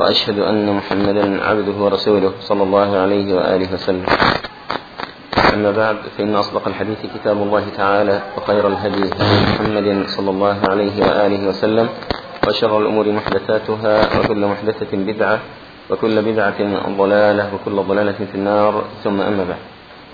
وأشهد أن محمدا عبده ورسوله صلى الله عليه وآله وسلم أما بعد فإن أصدق الحديث كتاب الله تعالى وخير الهدي هدي محمد صلى الله عليه وآله وسلم وشر الأمور محدثاتها وكل محدثة بدعة وكل بدعة ضلالة وكل ضلالة في النار ثم أما بعد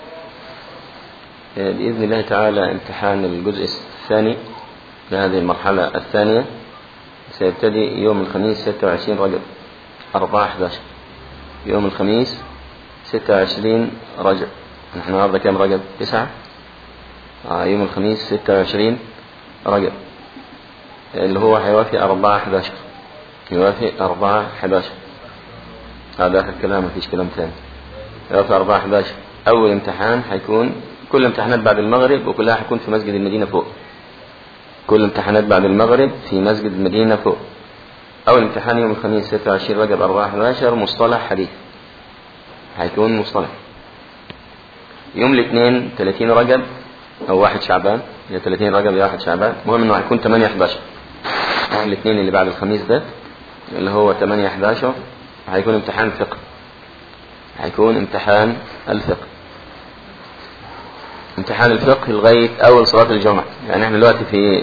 بإذن الله تعالى امتحان الجزء الثاني لهذه المرحلة الثانية سيبتدئ يوم الخميس 26 رجب 4 11 يوم الخميس 26 رجب نحن النهارده كام رجب؟ تسعة آه يوم الخميس 26 رجب اللي هو هيوافق 4 11 يوافق 4 11 هذا آخر كلام مفيش كلام ثاني يوافق 4 11 أول امتحان هيكون كل امتحانات بعد المغرب وكلها هتكون في مسجد المدينة فوق كل امتحانات بعد المغرب في مسجد المدينة فوق أول امتحان يوم الخميس 26 رجب 4 11 مصطلح حديث هيكون مصطلح يوم الاثنين 30 رجب أو 1 شعبان يا 30 رجب يا 1 شعبان المهم إنه هيكون 8 11 يوم الاثنين اللي بعد الخميس ده اللي هو 8 11 هيكون امتحان فقه هيكون امتحان الفقه امتحان الفقه لغاية أول صلاة الجمعة يعني احنا دلوقتي في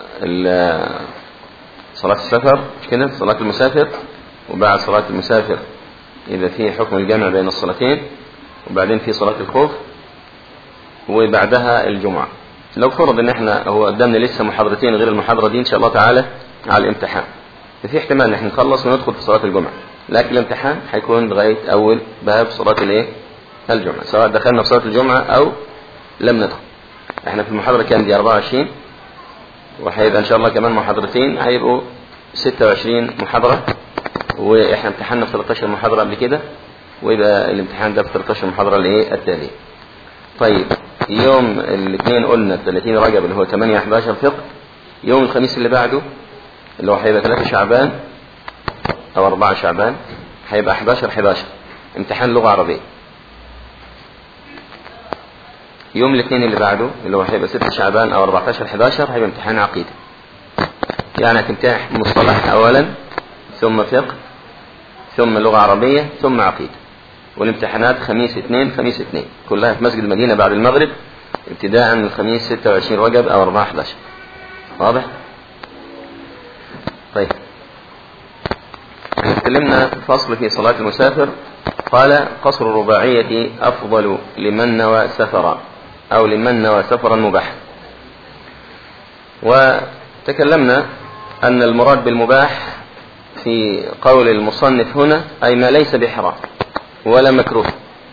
صلاة السفر مش كده صلاة المسافر وبعد صلاة المسافر إذا في حكم الجمع بين الصلاتين وبعدين في صلاة الخوف وبعدها الجمعة لو فرض ان احنا هو قدامنا لسه محاضرتين غير المحاضرة دي ان شاء الله تعالى على الامتحان ففي احتمال ان احنا نخلص وندخل في صلاة الجمعة لكن الامتحان هيكون لغاية أول باب صلاة الايه؟ الجمعة سواء دخلنا في صلاة الجمعة أو لم ندخل احنا في المحاضرة كام دي 24 وهيبقى ان شاء الله كمان محاضرتين هيبقوا 26 محاضرة واحنا امتحنا في 13 محاضرة قبل كده ويبقى الامتحان ده في 13 محاضرة الايه التالية طيب يوم الاثنين قلنا 30 رجب اللي هو 8 11 فقه يوم الخميس اللي بعده اللي هو هيبقى 3 شعبان او 4 شعبان هيبقى 11 11 امتحان لغة عربية يوم الاثنين اللي بعده اللي هو هيبقى 6 شعبان او 14 11 هيبقى امتحان عقيدة يعني هتمتحن مصطلح اولا ثم فقه ثم لغة عربية ثم عقيدة والامتحانات خميس اثنين خميس اثنين كلها في مسجد المدينة بعد المغرب ابتداء من الخميس 26 رجب او 4 11 واضح؟ طيب تكلمنا فصل في صلاة المسافر قال قصر الرباعية أفضل لمن نوى سفرا أو لمن نوى سفرا مباحا وتكلمنا أن المراد بالمباح في قول المصنف هنا أي ما ليس بحرام ولا مكروه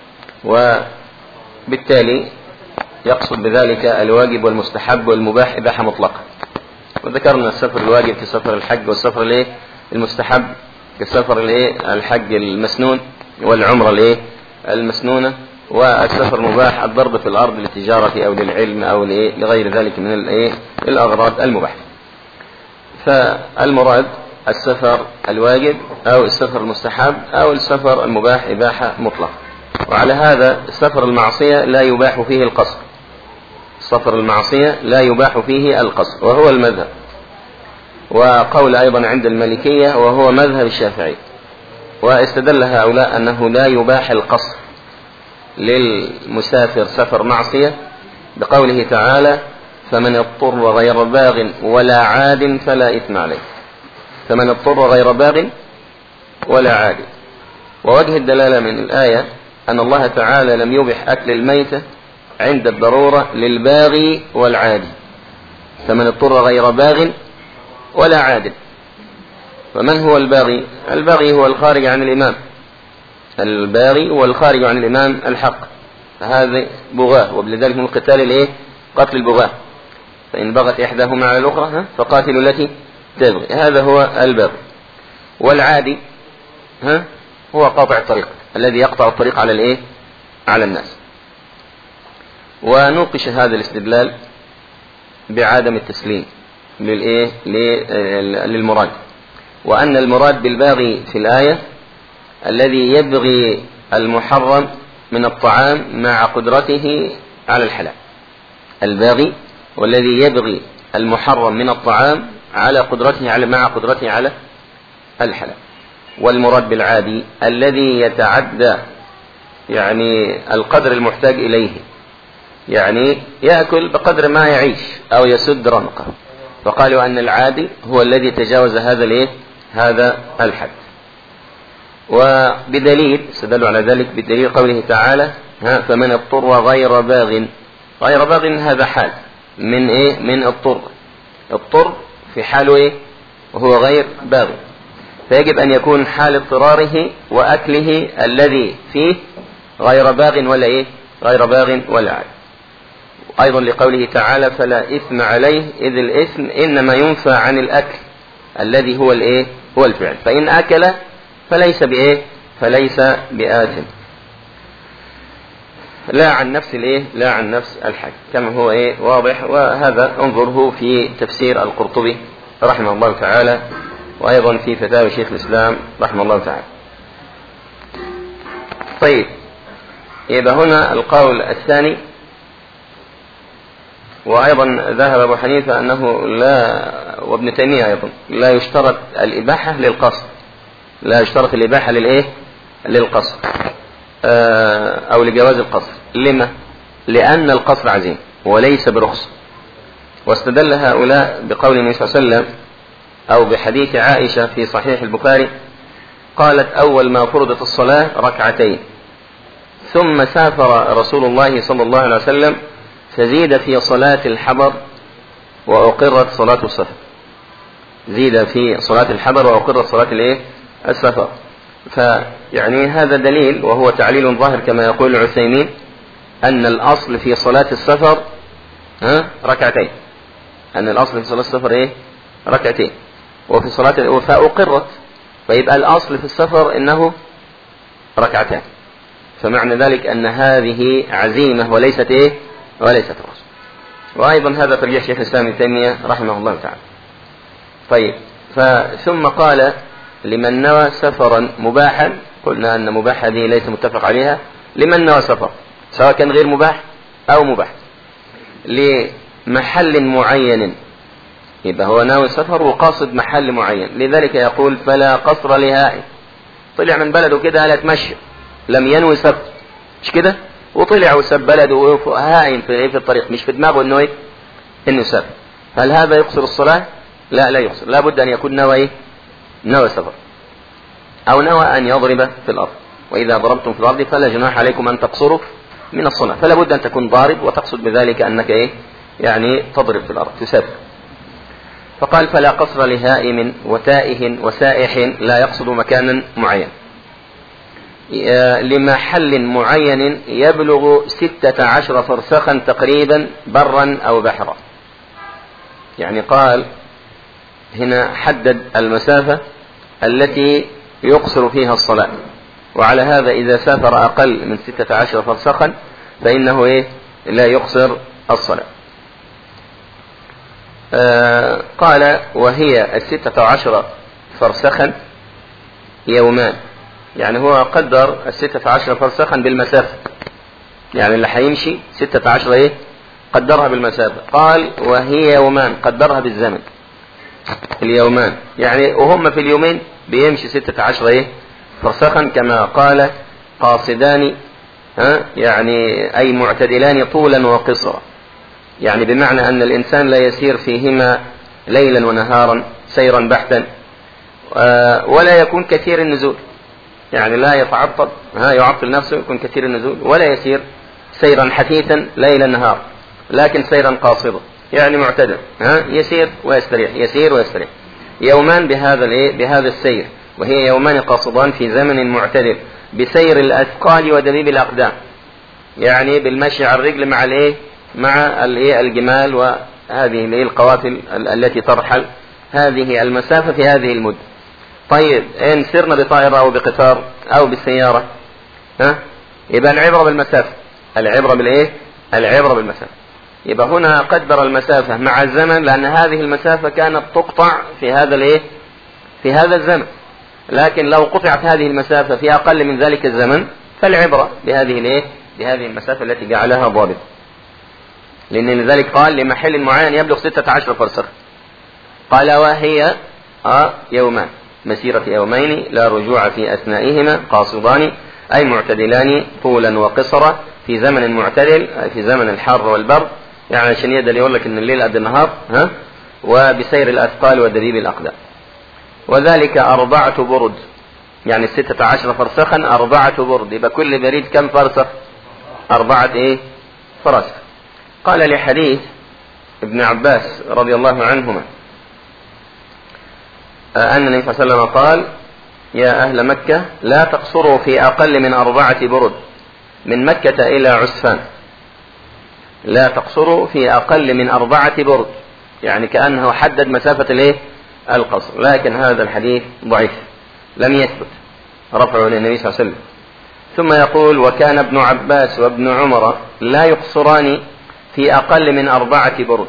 وبالتالي يقصد بذلك الواجب والمستحب والمباح إباحة مطلقة وذكرنا السفر الواجب في سفر الحج والسفر الايه المستحب كسفر الايه الحج المسنون والعمرة الايه المسنونة والسفر المباح الضرب في الأرض للتجارة أو للعلم أو لغير ذلك من الايه الأغراض المباحة فالمراد السفر الواجب أو السفر المستحب أو السفر المباح إباحة مطلقة وعلى هذا سفر المعصية لا يباح فيه القصر سفر المعصية لا يباح فيه القصر وهو المذهب وقول أيضا عند المالكية وهو مذهب الشافعي واستدل هؤلاء أنه لا يباح القصر للمسافر سفر معصية بقوله تعالى فمن اضطر غير باغ ولا عاد فلا إثم عليه فمن اضطر غير باغ ولا عاد ووجه الدلالة من الآية أن الله تعالى لم يبح أكل الميتة عند الضرورة للباغي والعادي فمن اضطر غير باغ ولا عادل فمن هو الباغي الباغي هو الخارج عن الإمام الباغي هو الخارج عن الإمام الحق فهذا بغاة وبلذلك من القتال الايه قتل البغاة فإن بغت إحداهما على الأخرى فقاتلوا التي تبغي هذا هو الباغي والعادي ها هو قاطع الطريق الذي يقطع الطريق على الايه على الناس ونوقش هذا الاستدلال بعدم التسليم للايه للمراد وان المراد بالباغي في الايه الذي يبغي المحرم من الطعام مع قدرته على الحلال الباغي والذي يبغي المحرم من الطعام على قدرته على مع قدرته على الحلال والمراد بالعادي الذي يتعدى يعني القدر المحتاج إليه يعني يأكل بقدر ما يعيش أو يسد رمقه فقالوا أن العادي هو الذي تجاوز هذا الايه هذا الحد وبدليل استدلوا على ذلك بدليل قوله تعالى ها فمن اضطر غير باغ غير باغ هذا حال من ايه من اضطر اضطر في حاله ايه وهو غير باغ فيجب ان يكون حال اضطراره واكله الذي فيه غير باغ ولا ايه غير باغ ولا عاد ايضا لقوله تعالى فلا اثم عليه اذ الاثم انما ينفى عن الاكل الذي هو الايه هو الفعل فان اكل فليس بايه فليس بآثم لا عن نفس الايه لا عن نفس الحج كما هو ايه واضح وهذا انظره في تفسير القرطبي رحمه الله تعالى وايضا في فتاوى شيخ الاسلام رحمه الله تعالى طيب يبقى هنا القول الثاني وأيضا ذهب أبو حنيفة أنه لا وابن تيمية أيضا لا يشترط الإباحة للقصد لا يشترط الإباحة للإيه؟ للقصر أو لجواز القصر لما؟ لأن القصر عزيم وليس برخص واستدل هؤلاء بقول النبي صلى الله عليه وسلم أو بحديث عائشة في صحيح البخاري قالت أول ما فرضت الصلاة ركعتين ثم سافر رسول الله صلى الله عليه وسلم فزيد في صلاة الحضر وأقرت صلاة السفر زيد في صلاة الحضر وأقرت صلاة الإيه؟ السفر فيعني هذا دليل وهو تعليل ظاهر كما يقول العثيمين أن الأصل في صلاة السفر ها ركعتين أن الأصل في صلاة السفر إيه ركعتين وفي صلاة فأقرت فيبقى الأصل في السفر إنه ركعتان فمعنى ذلك أن هذه عزيمة وليست إيه وليست رسل وأيضا هذا ترجيح شيخ الإسلام ابن تيمية رحمه الله تعالى طيب فثم قال لمن نوى سفرا مباحا قلنا أن مباح هذه ليس متفق عليها لمن نوى سفر سواء كان غير مباح أو مباح لمحل معين يبقى هو ناوي سفر وقاصد محل معين لذلك يقول فلا قصر لهائم طلع من بلده كده قال اتمشى لم ينوي سفر مش كده وطلع وسب بلده هائم في في الطريق مش في دماغه انه ايه انه سافر هل هذا يقصر الصلاه لا لا يقصر لابد ان يكون نوى ايه نوى سفر أو نوى أن يضرب في الأرض وإذا ضربتم في الأرض فلا جناح عليكم أن تقصروا من الصلاة فلا بد أن تكون ضارب وتقصد بذلك أنك إيه يعني تضرب في الأرض تسافر فقال فلا قصر لهائم وتائه وسائح لا يقصد مكانا معين لمحل معين يبلغ ستة عشر فرسخا تقريبا برا أو بحرا يعني قال هنا حدد المسافة التي يقصر فيها الصلاة وعلى هذا إذا سافر أقل من ستة عشر فرسخا فإنه إيه لا يقصر الصلاة آه قال وهي الستة عشر فرسخا يومان يعني هو قدر الستة عشر فرسخا بالمسافة يعني اللي هيمشي ستة عشر ايه قدرها بالمسافة قال وهي يومان قدرها بالزمن اليومان يعني وهم في اليومين بيمشي ستة عشر ايه فرسخا كما قال قاصدان ها يعني اي معتدلان طولا وقصرا يعني بمعنى ان الانسان لا يسير فيهما ليلا ونهارا سيرا بحتا ولا يكون كثير النزول يعني لا يتعطل ها يعطل نفسه يكون كثير النزول ولا يسير سيرا حثيثا ليلا نهار لكن سيرا قاصدا يعني معتدل ها يسير ويستريح يسير ويستريح يومان بهذا الايه بهذا السير وهي يومان قاصدان في زمن معتدل بسير الاثقال ودبيب الاقدام يعني بالمشي على الرجل مع الايه مع الايه الجمال وهذه الايه القوافل التي ترحل هذه المسافه في هذه المده طيب ان سرنا بطائره او بقطار او بالسياره ها يبقى العبره بالمسافه العبره بالايه العبره بالمسافه يبقى هنا قدر المسافة مع الزمن لأن هذه المسافة كانت تقطع في هذا الايه؟ في هذا الزمن. لكن لو قطعت هذه المسافة في أقل من ذلك الزمن فالعبرة بهذه الايه؟ بهذه المسافة التي جعلها ضابط. لأن لذلك قال لمحل معين يبلغ ستة عشر فرسخ. قال وهي آه يومان مسيرة يومين لا رجوع في أثنائهما قاصدان أي معتدلان طولا وقصرا في زمن معتدل في زمن الحر والبرد يعني عشان يقدر يقول لك ان الليل قد النهار ها وبسير الاثقال ودبيب الاقدام وذلك أربعة برد يعني ستة عشر فرسخا أربعة برد يبقى كل بريد كم فرسخ أربعة إيه فرسخ قال لحديث ابن عباس رضي الله عنهما أن النبي صلى الله عليه وسلم قال يا أهل مكة لا تقصروا في أقل من أربعة برد من مكة إلى عسفان لا تقصروا في أقل من أربعة برد يعني كأنه حدد مسافة الإيه؟ القصر لكن هذا الحديث ضعيف لم يثبت رفعه للنبي صلى الله عليه وسلم ثم يقول وكان ابن عباس وابن عمر لا يقصران في أقل من أربعة برد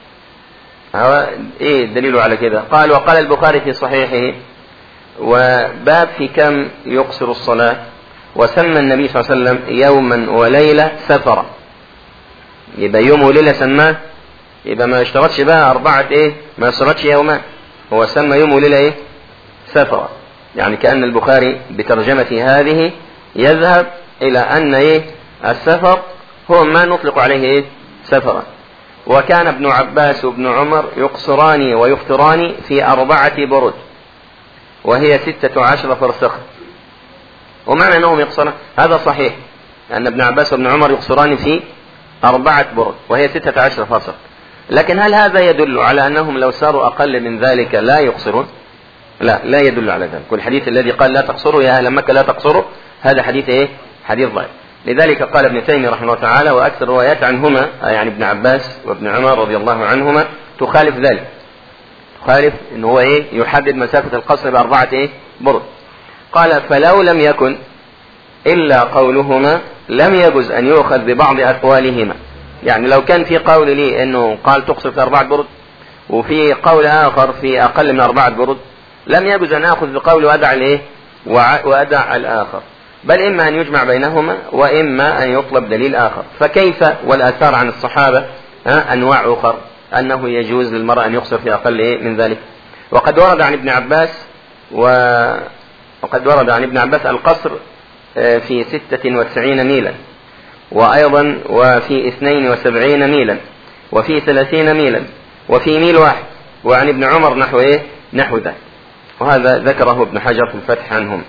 ايه الدليل على كده قال وقال البخاري في صحيحه وباب في كم يقصر الصلاة وسمى النبي صلى الله عليه وسلم يوما وليلة سفرا يبقى يوم وليلة سماه يبقى ما اشترطش بقى أربعة إيه ما اشترطش يومان هو سمى يوم وليلة إيه سفرا يعني كأن البخاري بترجمة هذه يذهب إلى أن إيه السفر هو ما نطلق عليه إيه سفرا وكان ابن عباس وابن عمر يقصران ويفطران في أربعة برد وهي ستة عشر فرسخا ومعنى أنهم يقصران هذا صحيح أن ابن عباس وابن عمر يقصران في أربعة برد وهي ستة عشر فرسخ لكن هل هذا يدل على أنهم لو ساروا أقل من ذلك لا يقصرون لا لا يدل على ذلك والحديث الذي قال لا تقصروا يا أهل مكة لا تقصروا هذا حديث إيه حديث ضعيف لذلك قال ابن تيمية رحمه الله تعالى وأكثر الروايات عنهما يعني ابن عباس وابن عمر رضي الله عنهما تخالف ذلك تخالف ان هو ايه يحدد مسافة القصر بأربعة ايه برد قال فلو لم يكن إلا قولهما لم يجز أن يؤخذ ببعض أقوالهما يعني لو كان في قول لي أنه قال تقصر في أربعة برد وفي قول آخر في أقل من أربعة برد لم يجز أن آخذ بقول وأدع الإيه وأدع الآخر بل إما أن يجمع بينهما وإما أن يطلب دليل آخر فكيف والآثار عن الصحابة أنواع أخر أنه يجوز للمرأة أن يقصر في أقل إيه من ذلك وقد ورد عن ابن عباس و... وقد ورد عن ابن عباس القصر في ستة وتسعين ميلا وأيضا وفي اثنين وسبعين ميلا وفي ثلاثين ميلا وفي ميل واحد وعن ابن عمر نحو إيه نحو ذلك وهذا ذكره ابن حجر في الفتح عنهم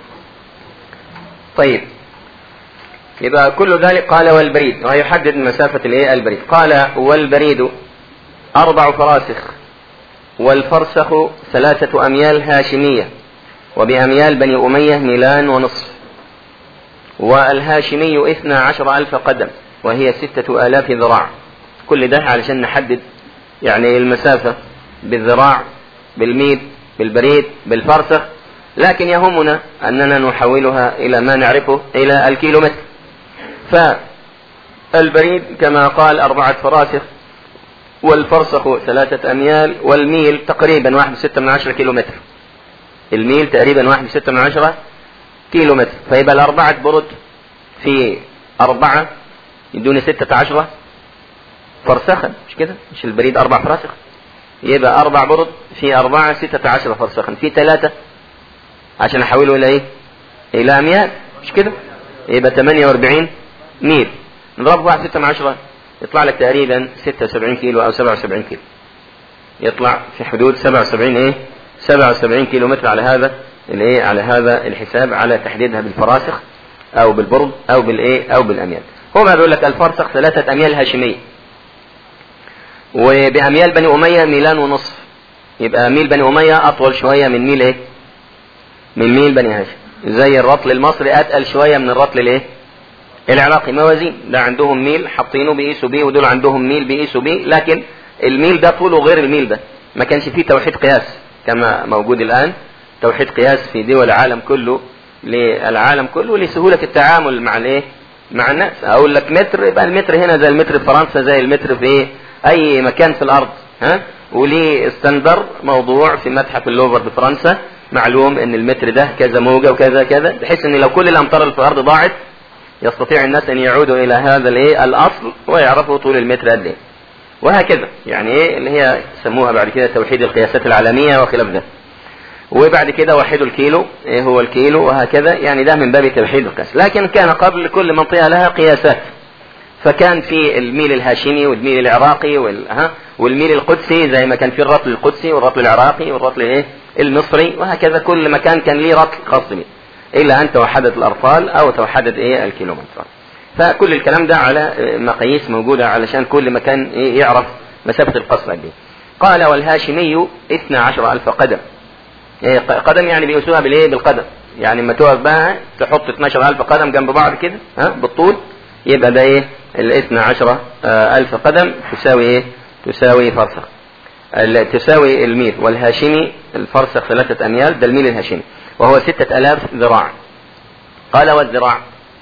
طيب يبقى كل ذلك قال والبريد ويحدد مسافة الايه البريد قال والبريد أربع فراسخ والفرسخ ثلاثة أميال هاشمية وبأميال بني أمية ميلان ونصف والهاشمي اثنا عشر ألف قدم وهي ستة آلاف ذراع كل ده علشان نحدد يعني المسافة بالذراع بالميل بالبريد بالفرسخ لكن يهمنا أننا نحولها إلى ما نعرفه إلى الكيلومتر فالبريد كما قال أربعة فراسخ والفرسخ ثلاثة أميال والميل تقريبا واحد ستة من عشرة كيلو متر الميل تقريبا واحد ستة من عشرة كيلو متر فيبقى الأربعة برد في أربعة يدوني ستة عشرة فرسخا مش كده مش البريد أربع فراسخ يبقى أربع برد في أربعة ستة عشرة فرسخا في ثلاثة عشان أحوله إلى إيه؟ إلى أميال مش كده؟ يبقى 48 ميل نضرب واحد ستة من عشرة يطلع لك تقريبا 76 كيلو أو 77 كيلو يطلع في حدود 77 إيه؟ 77 كيلو متر على هذا الايه على هذا الحساب على تحديدها بالفراسخ او بالبرد او بالايه او بالاميال هو ما بيقول لك الفرسخ ثلاثة اميال هاشمية وباميال بني امية ميلان ونصف يبقى ميل بني امية اطول شوية من ميل ايه من ميل بني هاشم زي الرطل المصري اتقل شوية من الرطل الايه العراقي موازين ده عندهم ميل حاطينه بيقيسوا بيه ودول عندهم ميل بيقيسوا بيه لكن الميل ده طوله غير الميل ده ما كانش فيه توحيد قياس كما موجود الان توحيد قياس في دول العالم كله للعالم كله لسهولة التعامل مع الايه مع الناس اقول لك متر يبقى المتر هنا زي المتر في فرنسا زي المتر في ايه اي مكان في الارض ها وليه استندر موضوع في متحف اللوفر في فرنسا معلوم ان المتر ده كذا موجة وكذا كذا بحيث ان لو كل الامطار اللي في الارض ضاعت يستطيع الناس ان يعودوا الى هذا الايه الاصل ويعرفوا طول المتر قد ايه وهكذا يعني ايه اللي هي سموها بعد كده توحيد القياسات العالمية وخلاف ذلك وبعد كده وحدوا الكيلو ايه هو الكيلو وهكذا يعني ده من باب توحيد القياس لكن كان قبل كل منطقة لها قياسات فكان في الميل الهاشمي والميل العراقي وال... ها والميل القدسي زي ما كان في الرطل القدسي والرطل العراقي والرطل ايه المصري وهكذا كل مكان كان ليه رطل خاص به الا ان توحدت الارطال او توحدت ايه الكيلومتر فكل الكلام ده على مقاييس موجودة علشان كل مكان إيه يعرف مسافة القصر قد قال والهاشمي 12 ألف قدم إيه قدم يعني بيقيسوها بالايه بالقدم يعني لما تقف بقى تحط 12 ألف قدم جنب بعض كده ها بالطول يبقى ده ايه ال 12 ألف قدم تساوي ايه تساوي فرسخ تساوي الميل والهاشمي الفرسخ ثلاثة أميال ده الميل الهاشمي وهو ستة ألاف ذراع قال والذراع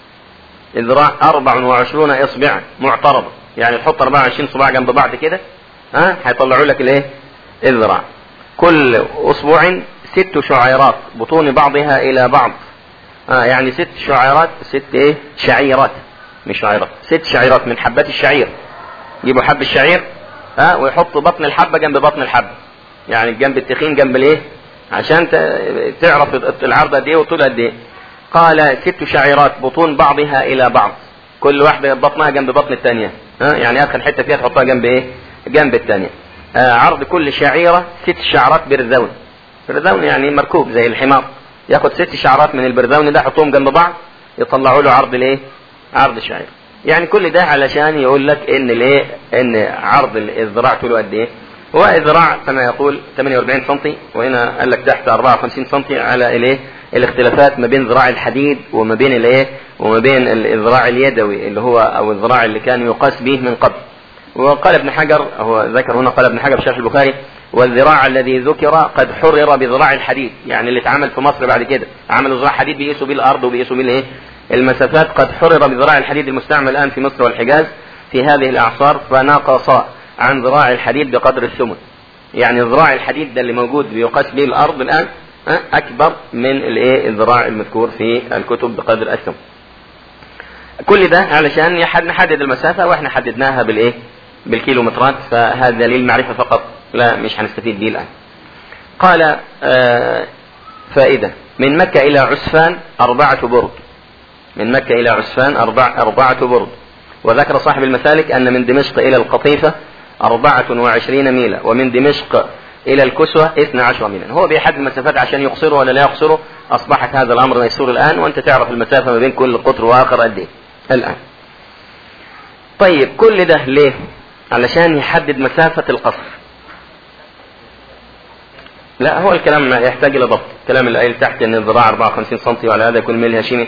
الذراع 24 إصبع معترضة يعني تحط 24 صباع جنب بعض كده ها هيطلعوا لك الايه الذراع كل أسبوع ست شعيرات بطون بعضها إلى بعض آه يعني ست شعيرات ست ايه شعيرات مش شعيرات ست شعيرات من حبات الشعير يجيبوا حب الشعير ها ويحطوا بطن الحبة جنب بطن الحبة يعني الجنب التخين جنب الايه عشان تعرف العرض قد ايه والطول قد ايه قال ست شعيرات بطون بعضها الى بعض كل واحدة بطنها جنب بطن الثانية ها يعني ادخل حتة فيها تحطها جنب ايه جنب الثانية آه عرض كل شعيرة ست شعرات برذون برذون يعني مركوب زي الحمار ياخد ست شعرات من البرذون ده يحطهم جنب بعض يطلعوا له عرض الايه عرض الشعير يعني كل ده علشان يقول لك ان الايه ان عرض الذراع طوله قد ايه هو الذراع كما يقول 48 سم وهنا قال لك تحت 54 سم على الايه الاختلافات ما بين ذراع الحديد وما بين الايه وما بين الذراع اليدوي اللي هو او الذراع اللي كان يقاس به من قبل وقال ابن حجر هو ذكر هنا قال ابن حجر في شرح البخاري والذراع الذي ذكر قد حرر بذراع الحديد يعني اللي اتعمل في مصر بعد كده عملوا ذراع حديد بيقيسوا بيه الارض وبيقيسوا بيه الايه المسافات قد حرر بذراع الحديد المستعمل الان في مصر والحجاز في هذه الاعصار فنقص عن ذراع الحديد بقدر الثمن يعني ذراع الحديد ده اللي موجود بيقاس به الارض الان اكبر من الايه الذراع المذكور في الكتب بقدر الثمن كل ده علشان نحدد المسافة واحنا حددناها بالايه بالكيلومترات فهذا دليل معرفة فقط لا مش هنستفيد به الآن قال آه فائدة من مكة إلى عسفان أربعة برد من مكة إلى عسفان أربع أربعة برد وذكر صاحب المسالك أن من دمشق إلى القطيفة أربعة وعشرين ميلا ومن دمشق إلى الكسوة 12 ميلا هو بيحدد المسافات عشان يقصره ولا لا يقصره أصبحت هذا الأمر ميسور الآن وأنت تعرف المسافة ما بين كل قطر وآخر قد إيه الآن طيب كل ده ليه علشان يحدد مسافة القصر لا هو الكلام يحتاج الى ضبط الكلام اللي قايل تحت ان الذراع 54 سم وعلى هذا يكون ميل هاشمي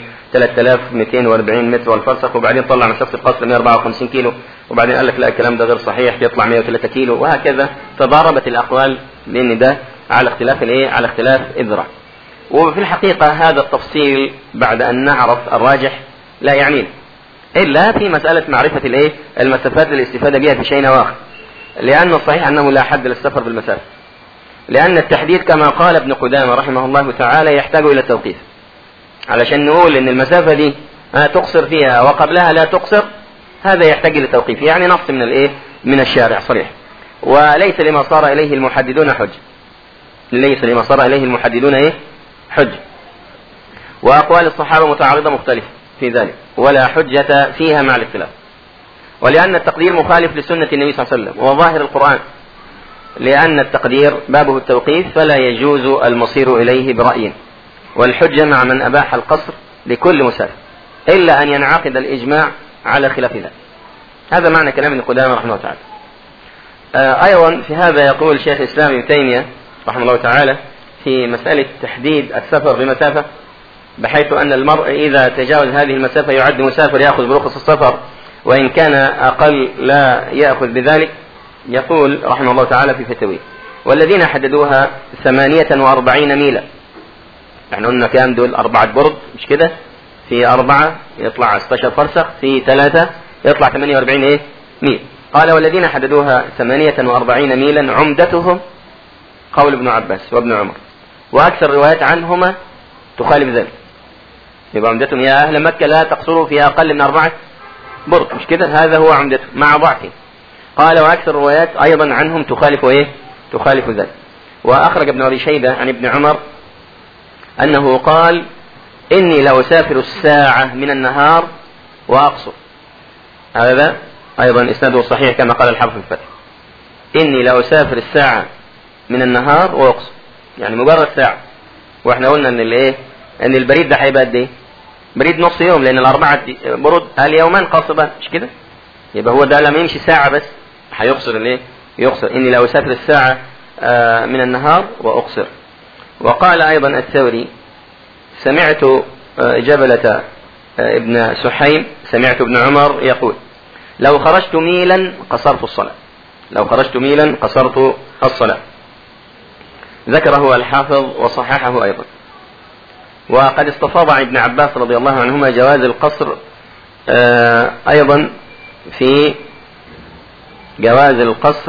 3240 متر والفرسخ وبعدين طلع مسافه القصر 154 كيلو وبعدين قال لك لا الكلام ده غير صحيح يطلع 103 كيلو وهكذا تضاربت الاقوال لان ده على اختلاف الايه على اختلاف الذراع وفي الحقيقه هذا التفصيل بعد ان نعرف الراجح لا يعنينا الا في مساله معرفه الايه المسافات للاستفاده بها في شيء واخر لان الصحيح انه لا حد للسفر بالمسافه لأن التحديد كما قال ابن قدامة رحمه الله تعالى يحتاج إلى توقيف علشان نقول إن المسافة دي تقصر فيها وقبلها لا تقصر هذا يحتاج إلى توقيف يعني نص من الإيه من الشارع صريح وليس لما صار إليه المحددون حج ليس لما صار إليه المحددون إيه حج وأقوال الصحابة متعارضة مختلفة في ذلك ولا حجة فيها مع الاختلاف ولأن التقدير مخالف لسنة النبي صلى الله عليه وسلم وظاهر القرآن لأن التقدير بابه التوقيف فلا يجوز المصير إليه برأي والحجة مع من أباح القصر لكل مسافر إلا أن ينعقد الإجماع على خلاف ذلك هذا معنى كلام ابن قدامة رحمه الله تعالى آه أيضا في هذا يقول شيخ الإسلام ابن تيمية رحمه الله تعالى في مسألة تحديد السفر بمسافة بحيث أن المرء إذا تجاوز هذه المسافة يعد مسافر يأخذ برخص السفر وإن كان أقل لا يأخذ بذلك يقول رحمه الله تعالى في فتويه والذين حددوها ثمانية وأربعين ميلا احنا قلنا كام دول أربعة برد مش كده في أربعة يطلع 16 فرسخ في ثلاثة يطلع 48 إيه ميل قال والذين حددوها ثمانية وأربعين ميلا عمدتهم قول ابن عباس وابن عمر وأكثر الروايات عنهما تخالف ذلك يبقى عمدتهم يا أهل مكة لا تقصروا في أقل من أربعة برد مش كده هذا هو عمدتهم مع ضعفه قال واكثر الروايات ايضا عنهم تخالف ايه؟ تخالف ذلك. واخرج ابن ابي شيبه عن ابن عمر أنه قال إني لأسافر الساعة من النهار وأقصر هذا أيضا إسناده صحيح كما قال الحافظ في الفتح إني لأسافر الساعة من النهار وأقصر يعني مجرد ساعة واحنا قلنا ان الايه ان البريد ده هيبقى قد ايه بريد نص يوم لان الاربعه برود اليومان قاصبان مش كده يبقى هو ده لما يمشي ساعه بس هيقصر الايه يقصر اني لو اسافر الساعه آه من النهار واقصر وقال ايضا الثوري سمعت آه جبلة آه ابن سحيم سمعت ابن عمر يقول لو خرجت ميلا قصرت الصلاة لو خرجت ميلا قصرت الصلاة ذكره الحافظ وصححه أيضا وقد استفاض عن ابن عباس رضي الله عنهما جواز القصر أيضا في جواز القصر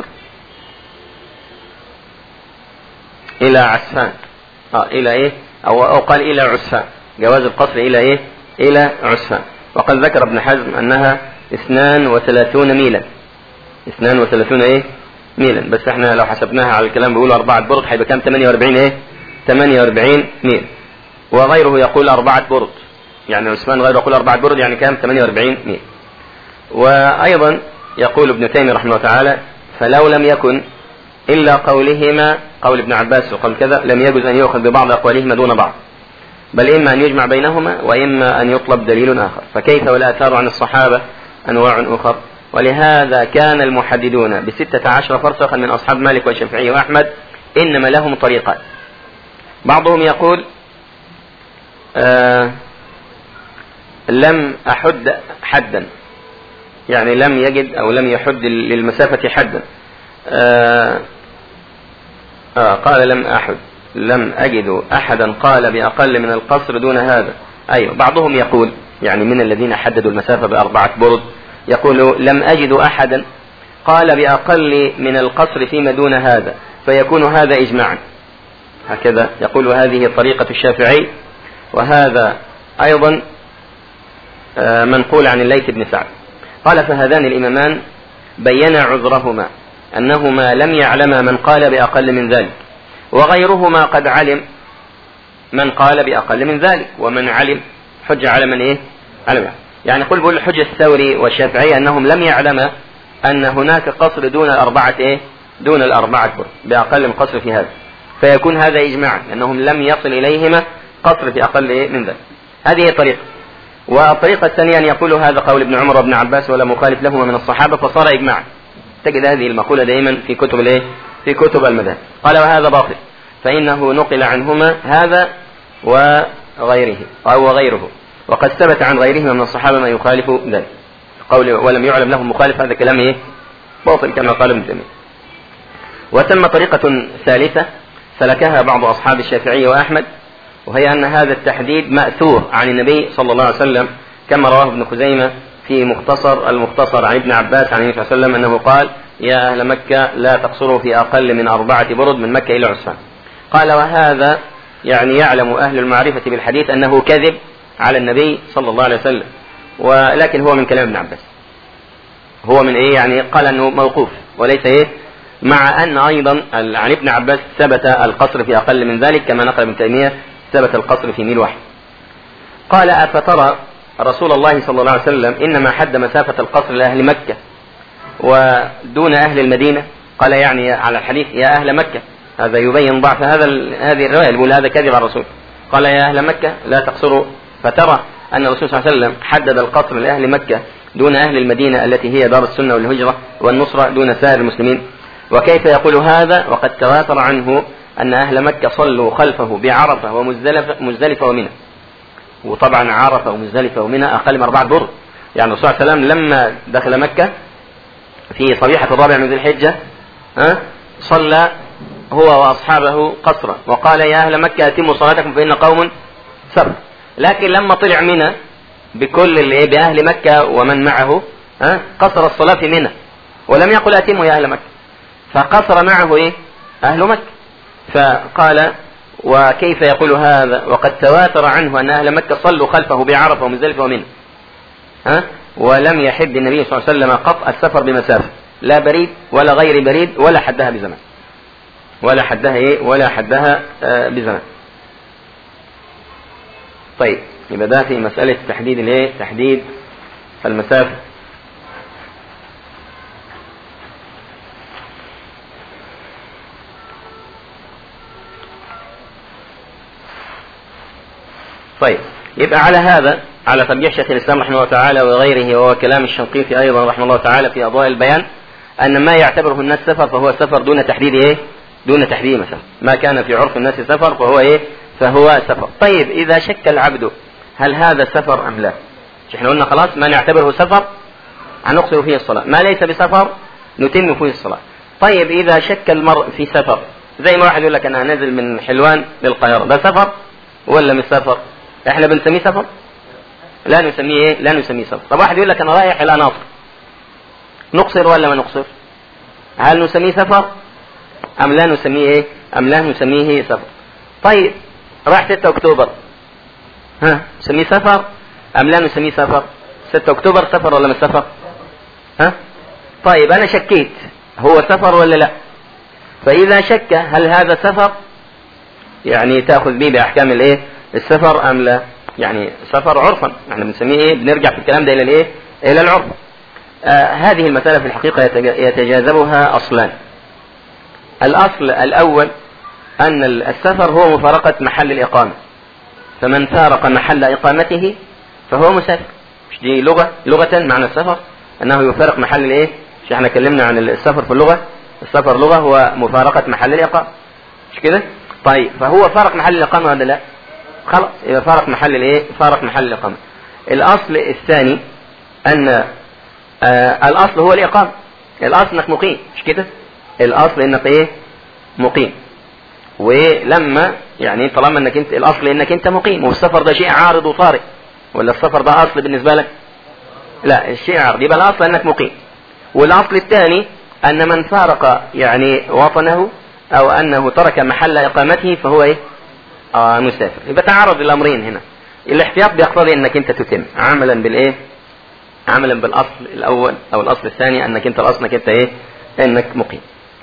إلى عسفان آه إلى إيه أو, أو قال إلى عسفان جواز القصر إلى إيه إلى عسفان وقد ذكر ابن حزم أنها اثنان وثلاثون ميلا اثنان وثلاثون إيه ميلا بس احنا لو حسبناها على الكلام بيقول أربعة برد هيبقى كام 48 إيه 48 ميل وغيره يقول أربعة برد يعني عثمان غيره يقول أربعة برد يعني كام 48 ميل وأيضا يقول ابن تيمية رحمه الله تعالى فلو لم يكن إلا قولهما قول ابن عباس وقول كذا لم يجوز أن يؤخذ ببعض أقوالهما دون بعض بل إما أن يجمع بينهما وإما أن يطلب دليل آخر فكيف والآثار عن الصحابة أنواع أخر ولهذا كان المحددون بستة عشر فرسخا من أصحاب مالك والشافعي وأحمد إنما لهم طريقان بعضهم يقول آه لم أحد حدا يعني لم يجد أو لم يحد للمسافة حدا آه آه قال لم أحد لم أجد أحدا قال بأقل من القصر دون هذا أيوة بعضهم يقول يعني من الذين حددوا المسافة بأربعة برد يقول لم أجد أحدا قال بأقل من القصر فيما دون هذا فيكون هذا إجماعا هكذا يقول هذه طريقة الشافعي وهذا أيضا منقول عن الليث بن سعد قال فهذان الإمامان بينا عذرهما أنهما لم يعلما من قال بأقل من ذلك وغيرهما قد علم من قال بأقل من ذلك ومن علم حج على من إيه علم يعني قل بقول الحجة الثوري والشافعي أنهم لم يعلما أن هناك قصر دون الأربعة إيه دون الأربعة بر بأقل من قصر في هذا فيكون هذا إجماعا لأنهم لم يصل إليهما قصر في أقل إيه من ذلك هذه طريقة والطريقة الثانية أن يقول هذا قول ابن عمر وابن عباس ولا مخالف لهما من الصحابة فصار إجماعا تجد هذه المقولة دائما في كتب الايه؟ في كتب المذاهب قال وهذا باطل فإنه نقل عنهما هذا وغيره أو وغيره وقد ثبت عن غيرهما من الصحابة ما يخالف ذلك قول ولم يعلم لهم مخالف هذا كلام ايه؟ باطل كما قال ابن تيمية وثم طريقة ثالثة سلكها بعض أصحاب الشافعي وأحمد وهي أن هذا التحديد مأثور عن النبي صلى الله عليه وسلم كما رواه ابن خزيمة في مختصر المختصر عن ابن عباس عن النبي صلى الله عليه وسلم أنه قال يا أهل مكة لا تقصروا في أقل من أربعة برد من مكة إلى عسفان قال وهذا يعني يعلم أهل المعرفة بالحديث أنه كذب على النبي صلى الله عليه وسلم ولكن هو من كلام ابن عباس هو من ايه يعني قال انه موقوف وليس ايه مع ان ايضا عن ابن عباس ثبت القصر في اقل من ذلك كما نقل ابن تيميه ثبت القصر في ميل واحد قال افترى رسول الله صلى الله عليه وسلم انما حد مسافه القصر لاهل مكه ودون اهل المدينه قال يعني على الحديث يا اهل مكه هذا يبين ضعف هذا هذه الروايه يقول هذا كذب على الرسول قال يا اهل مكه لا تقصروا فترى ان الرسول صلى الله عليه وسلم حدد القصر لاهل مكه دون اهل المدينه التي هي دار السنه والهجره والنصره دون سائر المسلمين وكيف يقول هذا وقد تواتر عنه ان اهل مكه صلوا خلفه بعرفه ومزدلفه مزدلفه ومنى وطبعا عرفه ومزدلفه ومنى اقل من اربعه برد يعني الرسول صلى الله عليه وسلم لما دخل مكه في صبيحه الرابع من ذي الحجه ها صلى هو واصحابه قصرا وقال يا اهل مكه اتموا صلاتكم فان قوم سبق لكن لما طلع منى بكل اللي باهل مكه ومن معه ها قصر الصلاه في منى ولم يقل اتموا يا اهل مكه فقصر معه ايه اهل مكه فقال وكيف يقول هذا وقد تواتر عنه ان اهل مكه صلوا خلفه بعرفه ومزدلفه ومنى ها ولم يحب النبي صلى الله عليه وسلم قط السفر بمسافه لا بريد ولا غير بريد ولا حدها بزمان ولا حدها ايه ولا حدها آه بزمان طيب يبقى ده في مسألة تحديد الايه تحديد المسافة طيب يبقى على هذا على ترجيح شيخ الاسلام رحمه الله تعالى وغيره وهو كلام الشنقيطي ايضا رحمه الله تعالى في اضواء البيان ان ما يعتبره الناس سفر فهو سفر دون تحديد ايه؟ دون تحديد مثلا ما كان في عرف الناس سفر فهو ايه؟ فهو سفر طيب اذا شك العبد هل هذا سفر ام لا؟ احنا قلنا خلاص ما نعتبره سفر هنقصر فيه الصلاة ما ليس بسفر نتم فيه الصلاة طيب إذا شك المرء في سفر زي ما واحد يقول لك أنا نازل من حلوان للقاهرة ده سفر ولا مش سفر؟ احنا بنسميه سفر؟ لا نسميه ايه؟ لا نسميه سفر طب واحد يقول لك أنا رايح إلى ناصر نقصر ولا ما نقصر؟ هل نسميه سفر؟ أم لا نسميه ايه؟ أم لا نسميه سفر؟ طيب راح 6 أكتوبر ها نسميه سفر أم لا نسميه سفر؟ 6 أكتوبر سفر ولا مش سفر؟ ها؟ طيب أنا شكيت هو سفر ولا لا؟ فإذا شك هل هذا سفر؟ يعني تأخذ به بأحكام الإيه؟ السفر أم لا؟ يعني سفر عرفا، احنا بنسميه إيه؟ بنرجع في الكلام ده إلى الإيه؟ إلى العرف. آه هذه المسألة في الحقيقة يتجاذبها أصلان. الأصل الأول أن السفر هو مفارقة محل الإقامة. فمن فارق محل إقامته فهو مسافر. مش دي لغة لغة معنى السفر أنه يفارق محل الإيه؟ مش احنا اتكلمنا عن السفر في اللغة السفر لغة هو مفارقة محل الإقامة مش كده؟ طيب فهو فارق محل الإقامة ولا لا؟ خلاص يبقى فارق محل الإيه؟ فارق محل الإقامة. الأصل الثاني أن آه الأصل هو الإقامة. الأصل إنك مقيم مش كده؟ الأصل إنك إيه؟ مقيم. ولما يعني طالما إنك أنت الأصل إنك أنت مقيم والسفر ده شيء عارض وطارئ ولا السفر ده أصل بالنسبة لك؟ لا الشيء عارض يبقى الأصل إنك مقيم. والأصل الثاني أن من فارق يعني وطنه أو أنه ترك محل إقامته فهو إيه؟ آه مسافر يبقى تعرض الأمرين هنا الاحتياط بيقتضي أنك أنت تتم عملا بالإيه؟ عملا بالأصل الأول أو الأصل الثاني أنك أنت الأصل أنك أنت إيه؟ أنك مقيم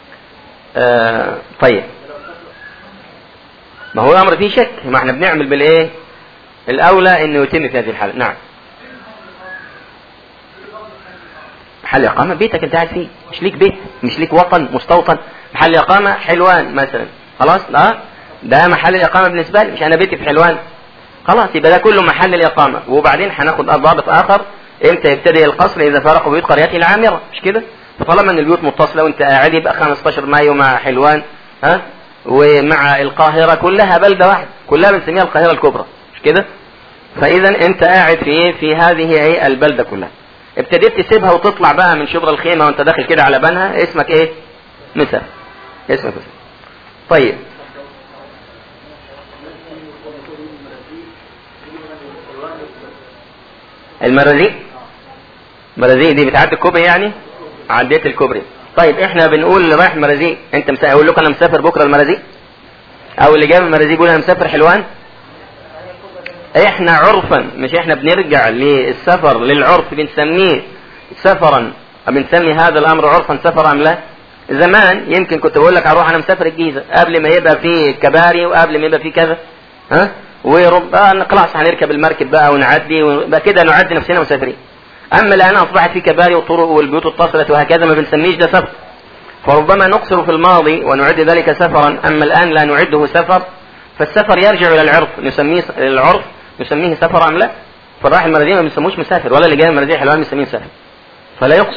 آه طيب ما هو الأمر فيه شك ما احنا بنعمل بالإيه؟ الأولى أنه يتم في هذه الحالة نعم محل إقامة بيتك أنت قاعد فيه مش ليك بيت مش ليك وطن مستوطن محل إقامة حلوان مثلا خلاص لا ده محل الإقامة بالنسبة لي مش أنا بيتي في حلوان خلاص يبقى ده كله محل الإقامة وبعدين هناخد ضابط آخر إمتى يبتدئ القصر إذا فارقوا بيوت قريته العامرة مش كده؟ فطالما إن البيوت متصلة وأنت قاعد يبقى 15 مايو مع حلوان ها ومع القاهرة كلها بلدة واحدة كلها بنسميها القاهرة الكبرى مش كده؟ فإذا أنت قاعد في في هذه البلدة كلها ابتديت تسيبها وتطلع بقى من شبر الخيمة وانت داخل كده على بنها اسمك ايه مسافر اسمك مسافر طيب المرازيق مرازيق دي بتعدي الكوبري يعني عديت الكوبري طيب احنا بنقول رايح مرازيق انت مسافر اقول لكم انا مسافر بكره المرازيق او اللي جاي من المرازيق يقول انا مسافر حلوان احنا عرفا مش احنا بنرجع للسفر للعرف بنسميه سفرا بنسمي هذا الامر عرفا سفرا ام لا زمان يمكن كنت بقول لك اروح انا مسافر الجيزه قبل ما يبقى في كباري وقبل ما يبقى في كذا ها ورب آه خلاص هنركب المركب بقى ونعدي وبقى كده نعدي نفسنا مسافرين اما الان اصبحت في كباري وطرق والبيوت اتصلت وهكذا ما بنسميش ده سفر فربما نقصر في الماضي ونعد ذلك سفرا اما الان لا نعده سفر فالسفر يرجع الى العرف نسميه العرف نسميه سفر ام لا؟ فالرايح المرازيق ما بنسموش مسافر ولا اللي جاي من المرازيق حلوان بنسميه مسافر. فلا يقصر.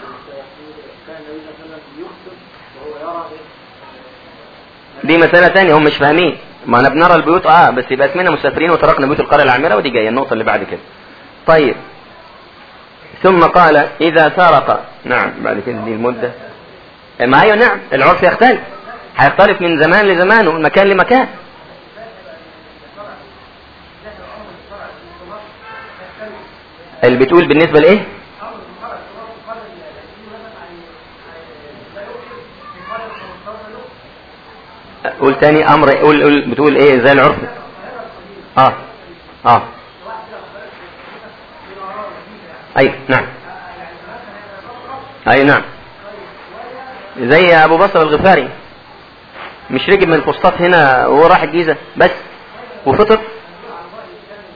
دي مسألة ثانية هم مش فاهمين. ما انا بنرى البيوت اه بس يبقى اسمنا مسافرين وتركنا بيوت القرية العامرة ودي جاية النقطة اللي بعد كده. طيب. ثم قال إذا سرق نعم بعد كده دي المدة. ما ايوه نعم العرف يختلف. هيختلف من زمان لزمان ومن مكان لمكان. اللي بتقول بالنسبة لإيه؟ قول تاني أمر قول, قول بتقول إيه زي العرف آه آه أي نعم أي نعم زي أبو بصر الغفاري مش ركب من الفسطاط هنا وهو راح الجيزة بس وفطر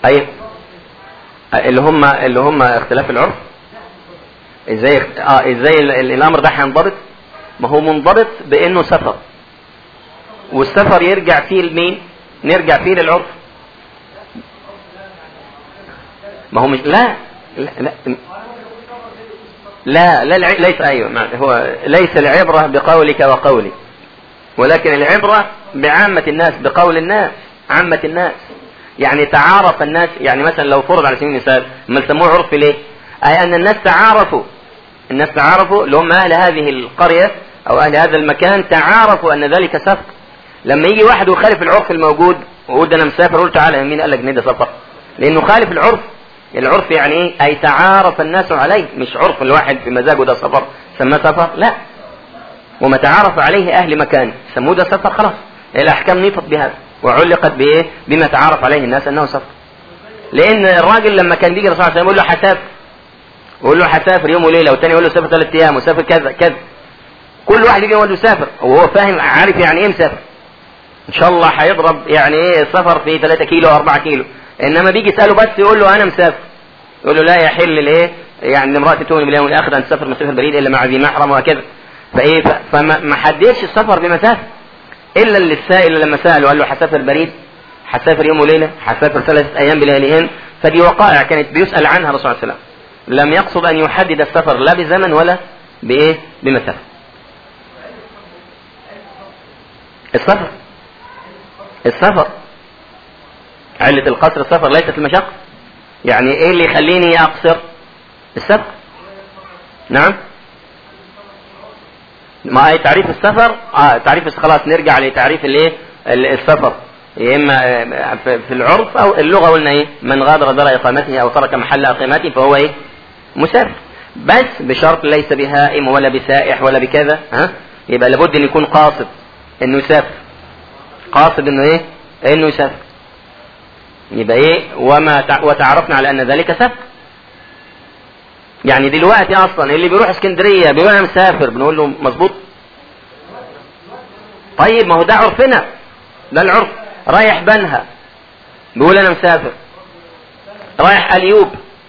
اي اللي هم اللي هم اختلاف العرف ازاي اخت- اه ازاي ال- ال- الامر ده هينضبط ما هو منضبط بانه سفر والسفر يرجع فيه لمين نرجع فيه للعرف ما هو مش لا لا لا لا, لا الع- ليس ايوه ما- هو ليس العبره بقولك وقولي ولكن العبره بعامه الناس بقول الناس عامه الناس يعني تعارف الناس يعني مثلا لو فرض على سبيل المثال ما سموه عرف ليه؟ اي ان الناس تعارفوا الناس تعارفوا اللي هم اهل هذه القريه او اهل هذا المكان تعارفوا ان ذلك سفر لما يجي واحد ويخالف العرف الموجود ويقول ده انا مسافر قول تعالى مين قال لك ان ده سفر؟ لانه خالف العرف العرف يعني ايه؟ اي تعارف الناس عليه مش عرف الواحد بمزاجه ده سفر سماه سفر لا وما تعارف عليه اهل مكان سموه ده سفر خلاص الاحكام نطت بهذا وعلقت بايه؟ بما تعارف عليه الناس انه سفر لان الراجل لما كان بيجي الرسول صلى الله عليه وسلم يقول له هسافر يقول له هسافر يوم وليله والتاني يقول له سافر ثلاث ايام وسافر كذا كذا كل واحد يجي يقول له سافر وهو فاهم عارف يعني ايه مسافر ان شاء الله هيضرب يعني ايه السفر في 3 كيلو او 4 كيلو انما بيجي يساله بس يقول له انا مسافر يقول له لا يحل الايه يعني امراه تؤمن باليوم الاخر ان تسافر مسافر بعيد الا مع ذي محرم وهكذا فايه ف- فما ما حددش السفر بمسافه الا اللي السائل لما ساله قال له هسافر بريد هسافر يوم وليله هسافر ثلاثة ايام بلياليهن فدي وقائع كانت بيسال عنها الرسول صلى الله عليه وسلم لم يقصد ان يحدد السفر لا بزمن ولا بايه بمسافه السفر السفر علة القصر السفر ليست المشقة يعني ايه اللي يخليني اقصر السفر نعم ما هي تعريف السفر اه تعريف الس- خلاص نرجع لتعريف الايه ال- السفر يا اما آه، في في العرف او اللغه قلنا ايه من غادر دار اقامته او ترك محل اقامته فهو ايه مسافر بس بشرط ليس بهائم ولا بسائح ولا بكذا ها يبقى لابد ان يكون قاصد انه يسافر قاصد انه ايه انه يسافر يبقى ايه وما تع- وتعرفنا على ان ذلك سفر يعني دلوقتي اصلا اللي بيروح اسكندريه بيقول انا مسافر بنقول له مظبوط طيب ما هو ده عرفنا ده العرف رايح بنها بيقول انا مسافر رايح اليوب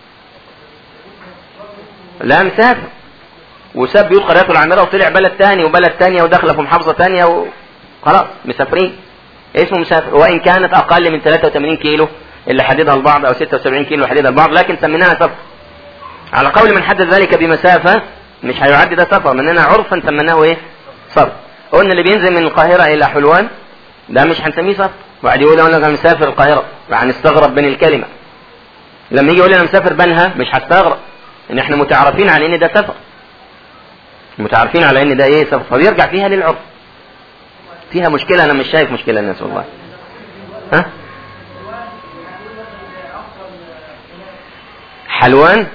لا مسافر وساب بيوت قريته العامره وطلع بلد تاني وبلد تانية ودخل في محافظه تانية وخلاص مسافرين اسمه مسافر وان كانت اقل من 83 كيلو اللي حددها البعض او 76 كيلو حددها البعض لكن سميناها سفر على قول من حدد ذلك بمسافة مش هيعد ده سفر مننا عرفا سميناه ايه؟ سفر. قلنا اللي بينزل من القاهرة إلى حلوان ده مش هنسميه سفر. واحد يقول انا أنا مسافر القاهرة هنستغرب من الكلمة. لما يجي يقول انا مسافر بنها مش هستغرب ان احنا متعارفين على ان ده سفر. متعارفين على ان ده ايه سفر فبيرجع فيها للعرف. فيها مشكلة انا مش شايف مشكلة الناس والله. ها؟ حلوان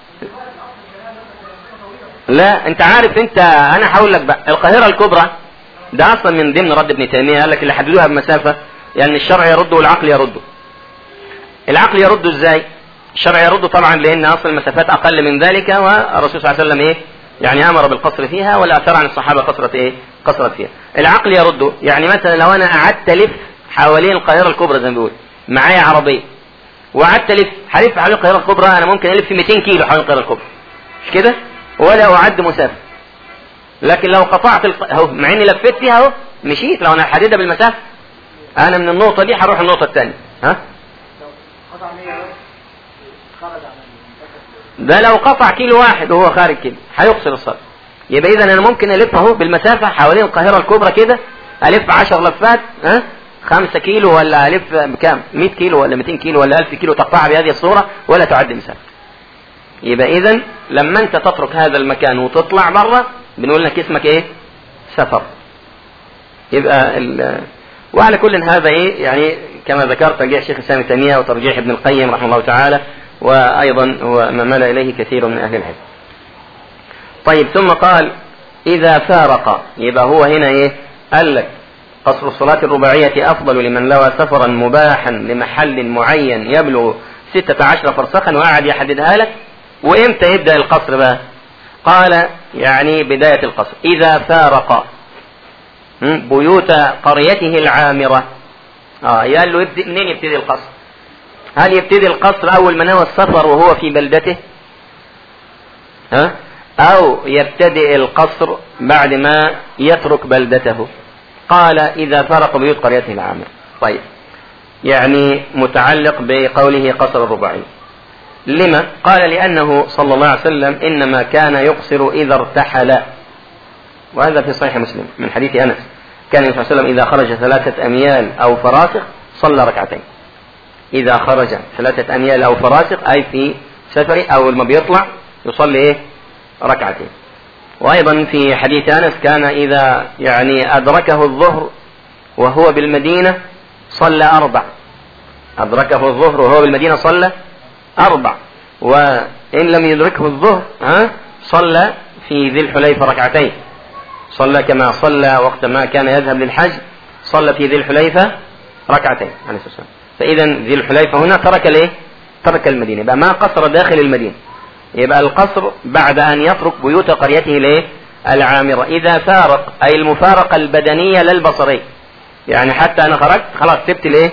لا انت عارف انت انا هقول لك بقى القاهره الكبرى ده اصلا من ضمن رد ابن تيميه قال لك اللي حددوها بمسافه يعني الشرع يرد والعقل يرده العقل يرده ازاي الشرع يرده طبعا لان اصل المسافات اقل من ذلك والرسول صلى الله عليه وسلم ايه يعني امر بالقصر فيها والاثار عن الصحابه قصرت ايه قصرت فيها العقل يرده يعني مثلا لو انا قعدت الف حوالين القاهره الكبرى زي ما بيقول معايا عربيه وقعدت الف هلف حوالين القاهره الكبرى انا ممكن الف 200 كيلو حوالين القاهره الكبرى مش كده ولا اعد مسافه لكن لو قطعت الق... اهو مع اني لفيت فيها اهو مشيت لو انا حددها بالمسافه انا من النقطه دي هروح النقطه الثانيه ها ده لو قطع كيلو واحد وهو خارج كده هيقصر الصلاه يبقى اذا انا ممكن الف اهو بالمسافه حوالين القاهره الكبرى كده الف 10 لفات ها 5 كيلو ولا الف بكام 100 كيلو ولا 200 كيلو ولا 1000 كيلو تقطعها بهذه الصوره ولا تعد مسافه يبقى اذا لما انت تترك هذا المكان وتطلع بره بنقول لك اسمك ايه سفر يبقى ال... وعلى كل هذا ايه يعني كما ذكرت ترجيح شيخ الاسلام ابن تيميه وترجيح ابن القيم رحمه الله تعالى وايضا هو ما مال اليه كثير من اهل العلم. طيب ثم قال اذا فارق يبقى هو هنا ايه؟ قال لك قصر الصلاة الرباعية أفضل لمن لوى سفرا مباحا لمحل معين يبلغ ستة عشر فرسخا وقعد يحددها لك وإمتى يبدأ القصر بقى؟ قال يعني بداية القصر إذا فارق بيوت قريته العامرة آه قال له يبدأ منين يبتدي القصر؟ هل يبتدي القصر أول ما نوى السفر وهو في بلدته ها أو يبتدئ القصر بعد ما يترك بلدته قال إذا فرق بيوت قريته العامة طيب يعني متعلق بقوله قصر الرباعي لما قال لأنه صلى الله عليه وسلم إنما كان يقصر إذا ارتحل وهذا في صحيح مسلم من حديث أنس كان النبي صلى الله عليه وسلم إذا خرج ثلاثة أميال أو فراسخ صلى ركعتين إذا خرج ثلاثة أميال أو فراسخ أي في سفر أو لما بيطلع يصلي إيه ركعتين وأيضا في حديث أنس كان إذا يعني أدركه الظهر وهو بالمدينة صلى أربع أدركه الظهر وهو بالمدينة صلى أربع وإن لم يدركه الظهر ها صلى في ذي الحليفة ركعتين صلى كما صلى وقت ما كان يذهب للحج صلى في ذي الحليفة ركعتين عليه الصلاة والسلام فإذا ذي الحليفة هنا ترك الايه؟ ترك المدينة يبقى ما قصر داخل المدينة يبقى القصر بعد أن يترك بيوت قريته الايه؟ العامرة إذا فارق أي المفارقة البدنية لا البصرية يعني حتى أنا خرجت خلاص سبت الايه؟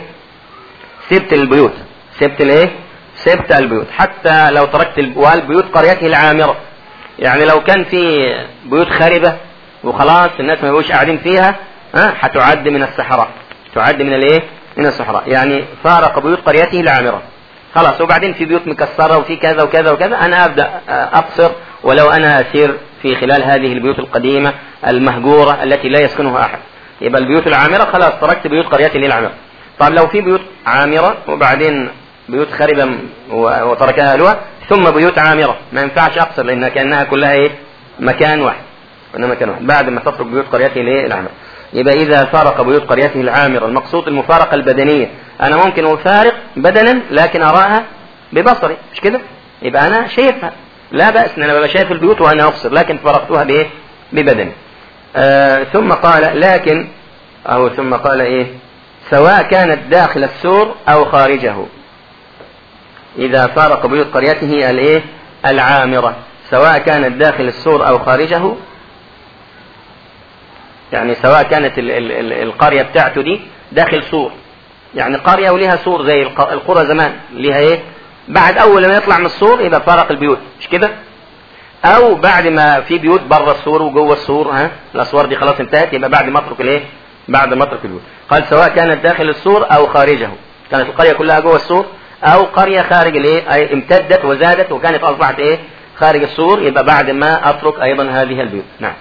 سبت البيوت سبت الايه؟ سبت البيوت حتى لو تركت البيوت قريته العامرة يعني لو كان في بيوت خاربة وخلاص الناس ما يبقوش قاعدين فيها ها هتعد من الصحراء تعد من الايه؟ من الصحراء يعني فارق بيوت قريته العامرة خلاص وبعدين في بيوت مكسرة وفي كذا وكذا وكذا أنا أبدأ أقصر ولو أنا أسير في خلال هذه البيوت القديمة المهجورة التي لا يسكنها أحد يبقى البيوت العامرة خلاص تركت بيوت قريتي للعامرة طيب لو في بيوت عامرة وبعدين بيوت خربة وتركها أهلها ثم بيوت عامرة ما ينفعش أقصر لأنها كأنها كلها إيه مكان واحد وإنما مكان واحد بعد ما تترك بيوت قريته للعامرة يبقى إذا فارق بيوت قريته العامرة المقصود المفارقة البدنية أنا ممكن أفارق بدنا لكن أراها ببصري مش كده؟ يبقى أنا شايفها لا بأس إن أنا ببقى شايف البيوت وأنا أبصر لكن فارقتها بإيه؟ ببدني آه ثم قال لكن أو ثم قال إيه؟ سواء كانت داخل السور أو خارجه إذا فارق بيوت قريته الإيه؟ العامرة سواء كانت داخل السور أو خارجه يعني سواء كانت ال ال ال القرية بتاعته دي داخل سور يعني قرية وليها سور زي القرى زمان ليها ايه بعد اول ما يطلع من السور يبقى فارق البيوت مش كده او بعد ما في بيوت بره السور وجوه السور ها الاسوار دي خلاص انتهت يبقى بعد ما اترك الايه بعد ما اترك البيوت قال سواء كانت داخل السور او خارجه كانت القرية كلها جوه السور او قرية خارج الايه اي امتدت وزادت وكانت اصبحت ايه خارج السور يبقى بعد ما اترك ايضا هذه البيوت نعم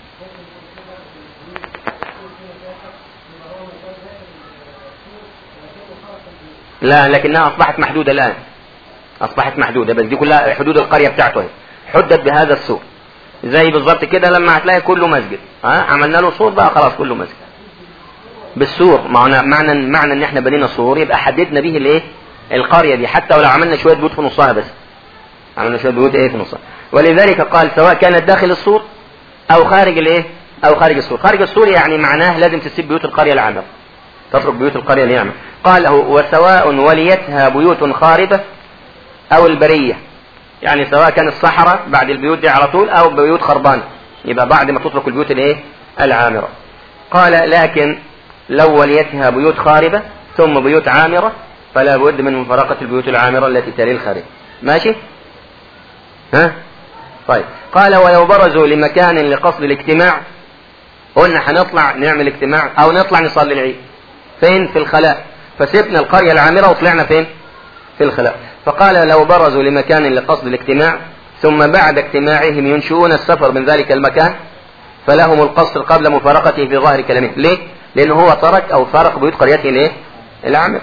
لا لكنها اصبحت محدوده الان اصبحت محدوده بس دي كلها حدود القريه بتاعته هي حدت بهذا السور زي بالظبط كده لما هتلاقي كله مسجد ها عملنا له سور بقى خلاص كله مسجد بالسور معنى معنى معنى ان احنا بنينا سور يبقى حددنا به الايه القريه دي حتى ولو عملنا شويه بيوت في نصها بس عملنا شويه بيوت ايه في نصها ولذلك قال سواء كانت داخل السور او خارج الايه او خارج السور خارج السور يعني معناه لازم تسيب بيوت القريه العامره تترك بيوت القريه اليعمر قال وسواء وليتها بيوت خاربة أو البرية يعني سواء كان الصحراء بعد البيوت دي على طول أو بيوت خربانة يبقى بعد ما تترك البيوت الايه العامرة قال لكن لو وليتها بيوت خاربة ثم بيوت عامرة فلا بد من مفارقة البيوت العامرة التي تلي الخارب ماشي ها طيب قال ولو برزوا لمكان لقصد الاجتماع قلنا هنطلع نعمل اجتماع او نطلع نصلي العيد فين في الخلاء فسبنا القرية العامرة وطلعنا فين في الخلاء فقال لو برزوا لمكان لقصد الاجتماع ثم بعد اجتماعهم ينشئون السفر من ذلك المكان فلهم القصر قبل مفارقته في ظاهر كلامه ليه لأنه هو ترك أو فارق بيوت قريته ليه العامر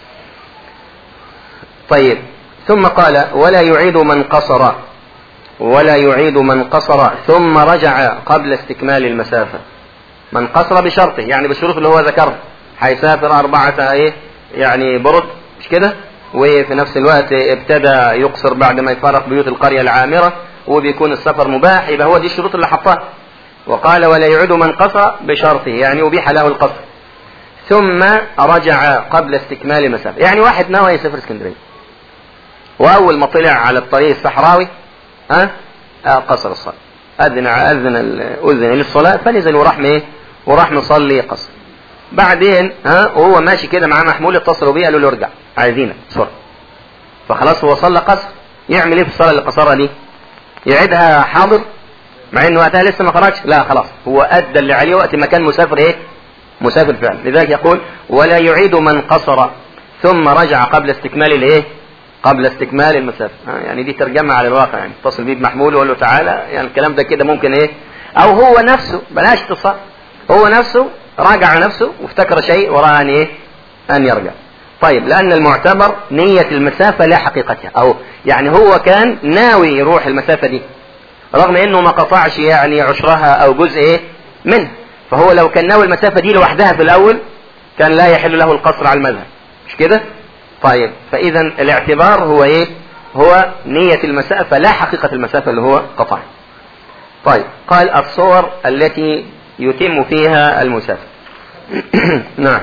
طيب ثم قال ولا يعيد من قصر ولا يعيد من قصر ثم رجع قبل استكمال المسافة من قصر بشرطه يعني بالشروط اللي هو ذكرها هيسافر أربعة إيه يعني برد مش كده وفي نفس الوقت ابتدى يقصر بعد ما يفارق بيوت القرية العامرة وبيكون السفر مباح يبقى هو دي الشروط اللي حطها وقال ولا يعد من قصر بشرطه يعني أبيح له القصر ثم رجع قبل استكمال المسافة يعني واحد ناوي يسافر اسكندرية وأول ما طلع على الطريق الصحراوي ها أه قصر الصلاة أذن أذن أذن للصلاة فنزل وراح إيه وراح مصلي قصر بعدين ها وهو ماشي كده معاه محمول اتصلوا بيه قالوا له ارجع عايزينك بسرعه فخلاص هو صلى قصر يعمل ايه في الصلاه اللي قصرها دي يعيدها حاضر مع ان وقتها لسه ما خرجش لا خلاص هو ادى اللي عليه وقت ما كان مسافر ايه مسافر فعلا لذلك يقول ولا يعيد من قصر ثم رجع قبل استكمال الايه قبل استكمال المسافه يعني دي ترجمه على الواقع يعني اتصل بيه بمحمول ويقول له تعالى يعني الكلام ده كده ممكن ايه او هو نفسه بلاش اتصال هو نفسه راجع نفسه وافتكر شيء وراء ان ايه ان يرجع طيب لان المعتبر نية المسافة لا حقيقتها او يعني هو كان ناوي يروح المسافة دي رغم انه ما قطعش يعني عشرها او جزء ايه منها فهو لو كان ناوي المسافة دي لوحدها في الاول كان لا يحل له القصر على المذهب مش كده طيب فاذا الاعتبار هو ايه هو نية المسافة لا حقيقة المسافة اللي هو قطعها طيب قال الصور التي يتم فيها المسافة نعم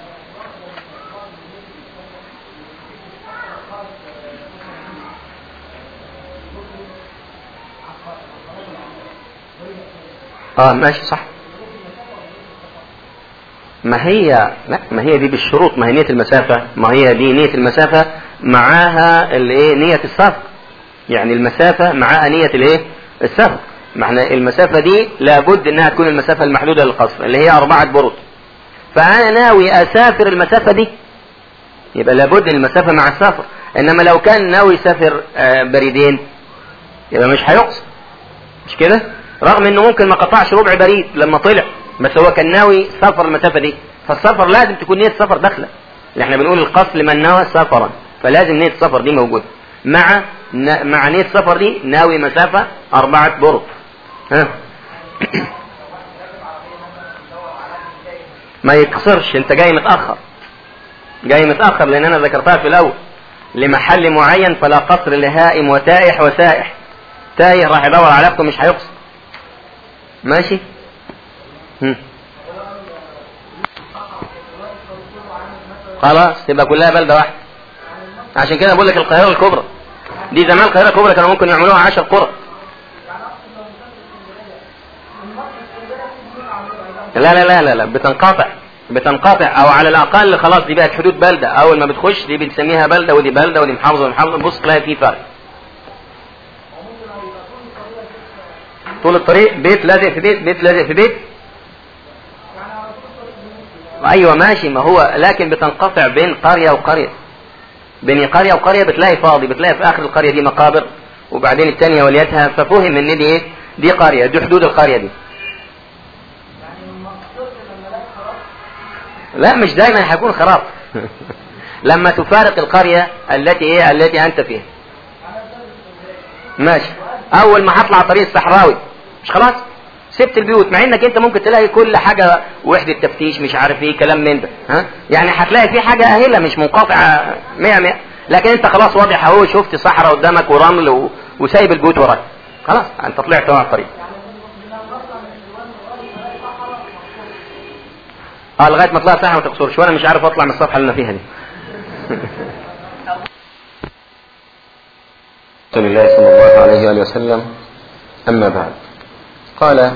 اه ماشي صح ما هي لا ما هي دي بالشروط ما هي نية المسافة ما هي دي نية المسافة معاها الايه نية السفر يعني المسافة معاها نية الايه السفر معنى المسافة دي لابد انها تكون المسافة المحدودة للقصر اللي هي اربعة برود فانا ناوي اسافر المسافة دي يبقى لابد المسافة مع السفر انما لو كان ناوي يسافر آه بريدين يبقى مش هيقصر مش كده رغم انه ممكن ما قطعش ربع بريد لما طلع بس هو كان ناوي سفر المسافة دي فالسفر لازم تكون نية السفر داخلة اللي احنا بنقول القصر لمن نوى سفرا فلازم نية السفر دي موجودة مع مع نية السفر دي ناوي مسافة أربعة برد ها ما يقصرش انت جاي متأخر جاي متأخر لان انا ذكرتها في الاول لمحل معين فلا قصر لهائم وتائح وسائح تايه راح يدور على اخته مش هيقصر ماشي هم. خلاص تبقى كلها بلدة واحدة عشان كده بقول لك القاهرة الكبرى دي زمان القاهرة الكبرى كانوا ممكن يعملوها عشر قرى لا لا لا لا لا بتنقطع بتنقطع او على الاقل خلاص دي بقت حدود بلده اول ما بتخش دي بنسميها بلده ودي بلده ودي محافظه ودي محافظه بص تلاقي في فرق طول الطريق بيت لازق في بيت بيت لازق في بيت ايوه ماشي ما هو لكن بتنقطع بين قريه وقريه بين قريه وقريه بتلاقي فاضي بتلاقي في اخر القريه دي مقابر وبعدين الثانيه وليتها ففهم ان دي ايه دي قريه دي حدود القريه دي لا مش دايما هيكون خراب لما تفارق القرية التي ايه التي انت فيها ماشي اول ما هطلع طريق الصحراوي مش خلاص سبت البيوت مع انك انت ممكن تلاقي كل حاجة وحدة تفتيش مش عارف ايه كلام من ده ها يعني هتلاقي في حاجة اهلة مش منقطعة مية مية لكن انت خلاص واضح اهو شفت صحراء قدامك ورمل و... وسايب البيوت وراك خلاص انت طلعت على الطريق اه لغايه ما طلعت صحراء ما تقصرش وانا مش عارف اطلع من الصفحه اللي انا فيها دي رسول الله صلى الله عليه وآله وسلم أما بعد قال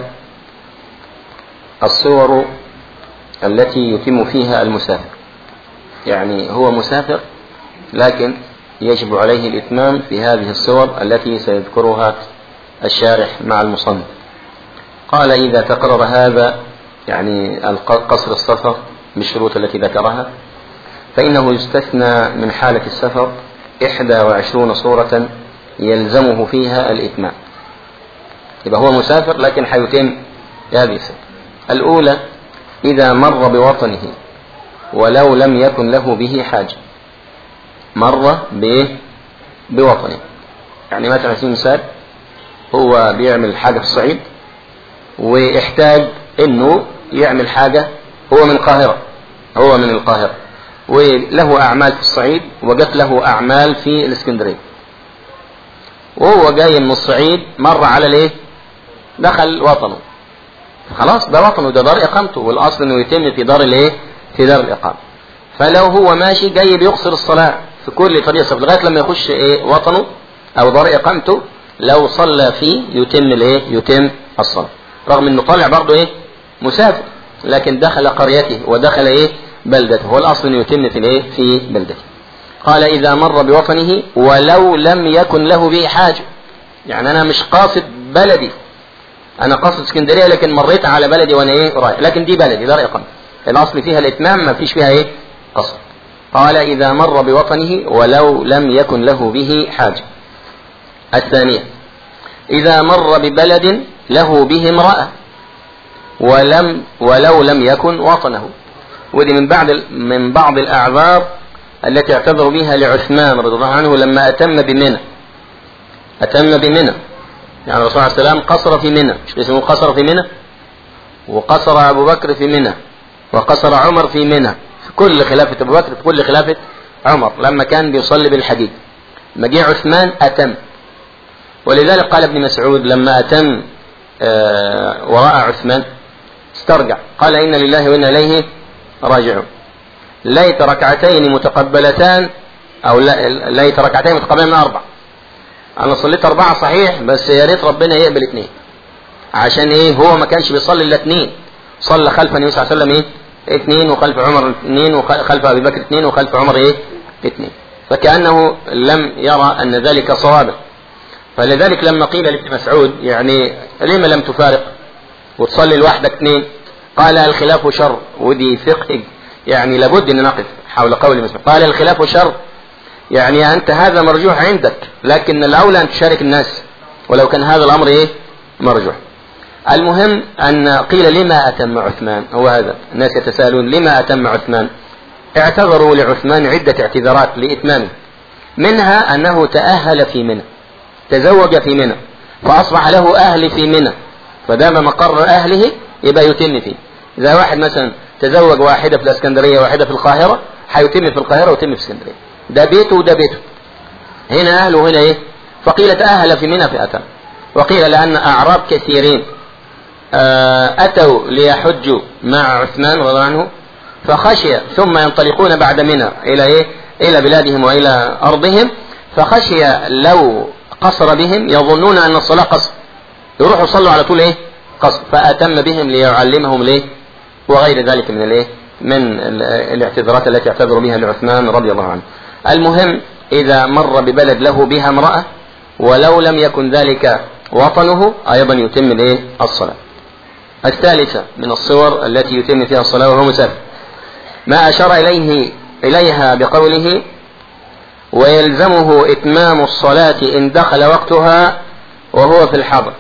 الصور التي يتم فيها المسافر يعني هو مسافر لكن يجب عليه الإتمام في هذه الصور التي سيذكرها الشارح مع المصنف قال إذا تقرر هذا يعني قصر السفر بالشروط التي ذكرها فإنه يستثنى من حالة السفر إحدى وعشرون صورة يلزمه فيها الإتمام يبقى هو مسافر لكن حيتم هذه السنة الأولى إذا مر بوطنه ولو لم يكن له به حاجة مر بإيه؟ بوطنه يعني مثلا في مثال هو بيعمل حاجة في الصعيد واحتاج انه يعمل حاجة هو من القاهرة هو من القاهرة وله أعمال في الصعيد وجت له أعمال في الإسكندرية وهو جاي من الصعيد مر على الايه دخل وطنه خلاص ده وطنه ده دار اقامته والاصل انه يتم في دار الايه في دار الاقامه فلو هو ماشي جاي بيقصر الصلاه في كل طريق سفر لغايه لما يخش ايه وطنه او دار اقامته لو صلى فيه يتم الايه يتم الصلاه رغم انه طالع برضه ايه مسافر لكن دخل قريته ودخل ايه بلدته هو الاصل انه يتم في الايه في بلدته قال اذا مر بوطنه ولو لم يكن له به حاجه يعني انا مش قاصد بلدي انا قاصد اسكندريه لكن مريت على بلدي وانا ايه رايح لكن دي بلدي دار اقامه الاصل فيها الاتمام ما فيش فيها ايه قصر قال اذا مر بوطنه ولو لم يكن له به حاجه الثانيه اذا مر ببلد له به امراه ولم ولو لم يكن وطنه ودي من بعد من بعض الاعذار التي اعتذر بها لعثمان رضي الله عنه لما اتم بمنى اتم بمنى يعني الرسول عليه السلام قصر في منى مش اسمه قصر في منى وقصر ابو بكر في منى وقصر عمر في منى في كل خلافة ابو بكر في كل خلافة عمر لما كان بيصلي بالحديد مجيء عثمان اتم ولذلك قال ابن مسعود لما اتم آه وراء عثمان استرجع قال إن لله وإنا إليه راجعون ليت ركعتين متقبلتان أو ليت ركعتين متقبلتان من أربع أنا صليت أربعة صحيح بس يا ريت ربنا يقبل اثنين عشان إيه هو ما كانش بيصلي إلا اثنين صلى خلف النبي صلى الله عليه وسلم إيه اثنين وخلف عمر اثنين وخلف أبي بكر اثنين وخلف عمر إيه اثنين فكأنه لم يرى أن ذلك صوابا فلذلك لما قيل لابن مسعود يعني لما لم تفارق وتصلي لوحدك اثنين قال الخلاف شر ودي فقه يعني لابد ان نقف حول قول مسلم قال الخلاف شر يعني انت هذا مرجوح عندك لكن الاولى ان تشارك الناس ولو كان هذا الامر ايه مرجوح المهم ان قيل لما اتم عثمان هو هذا الناس يتساءلون لما اتم عثمان اعتذروا لعثمان عدة اعتذارات لإتمامه منها أنه تأهل في منى تزوج في منى فأصبح له أهل في منى فدام مقر أهله يبقى يتم فيه إذا واحد مثلا تزوج واحدة في الإسكندرية واحدة في القاهرة هيتم في القاهرة ويتم في اسكندرية ده بيته وده بيته هنا أهله وهنا إيه فقيل تأهل في منى في أتم وقيل لأن أعراب كثيرين أتوا ليحجوا مع عثمان رضي الله عنه فخشي ثم ينطلقون بعد منى إلى إيه إلى بلادهم وإلى أرضهم فخشي لو قصر بهم يظنون أن الصلاة قصر يروحوا يصلوا على طول ايه قصر فاتم بهم ليعلمهم ليه وغير ذلك من الايه من الاعتذارات التي اعتذروا بها لعثمان رضي الله عنه المهم اذا مر ببلد له بها امرأة ولو لم يكن ذلك وطنه ايضا يتم الايه الصلاة الثالثة من الصور التي يتم فيها الصلاة وهو مسافر ما اشار اليه اليها بقوله ويلزمه اتمام الصلاة ان دخل وقتها وهو في الحضر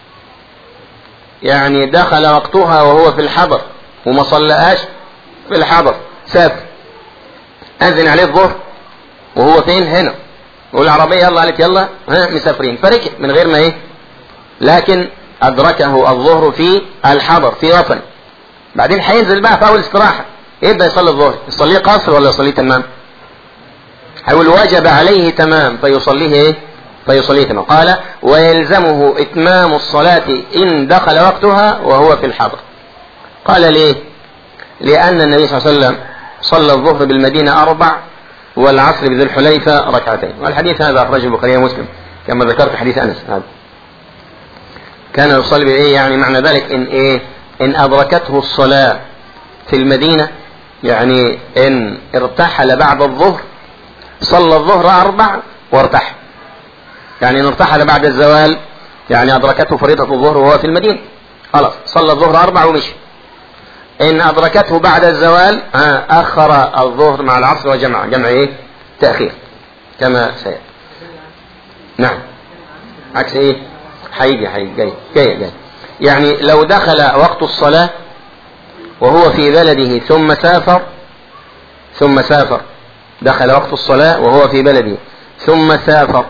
يعني دخل وقتها وهو في الحضر وما صلىهاش في الحضر سافر أذن عليه الظهر وهو فين هنا والعربية يلا قالت يلا ها مسافرين فركب من غير ما ايه لكن أدركه الظهر في الحضر في وطن بعدين هينزل بقى في أول استراحة يبدأ يصلي الظهر يصليه قصر ولا يصليه تمام هيقول وجب عليه تمام فيصليه ايه فيصليه تمام قال ويلزمه إتمام الصلاة إن دخل وقتها وهو في الحضر قال ليه لأن النبي صلى الله عليه وسلم صلى الظهر بالمدينة أربع والعصر بذي الحليفة ركعتين والحديث هذا أخرجه البخاري ومسلم كما ذكرت حديث أنس هذا كان يصلي بإيه يعني معنى ذلك إن إيه إن أدركته الصلاة في المدينة يعني إن ارتحل بعد الظهر صلى الظهر أربع وارتحل يعني إن ارتحل بعد الزوال يعني أدركته فريضة الظهر وهو في المدينة خلاص صلى الظهر أربع ومشي إن أدركته بعد الزوال أخر الظهر مع العصر وجمع جمع إيه تأخير كما سيأتي نعم عكس إيه هيجي هيجي جاي جاي جاي يعني لو دخل وقت الصلاة وهو في بلده ثم سافر ثم سافر دخل وقت الصلاة وهو في بلده ثم سافر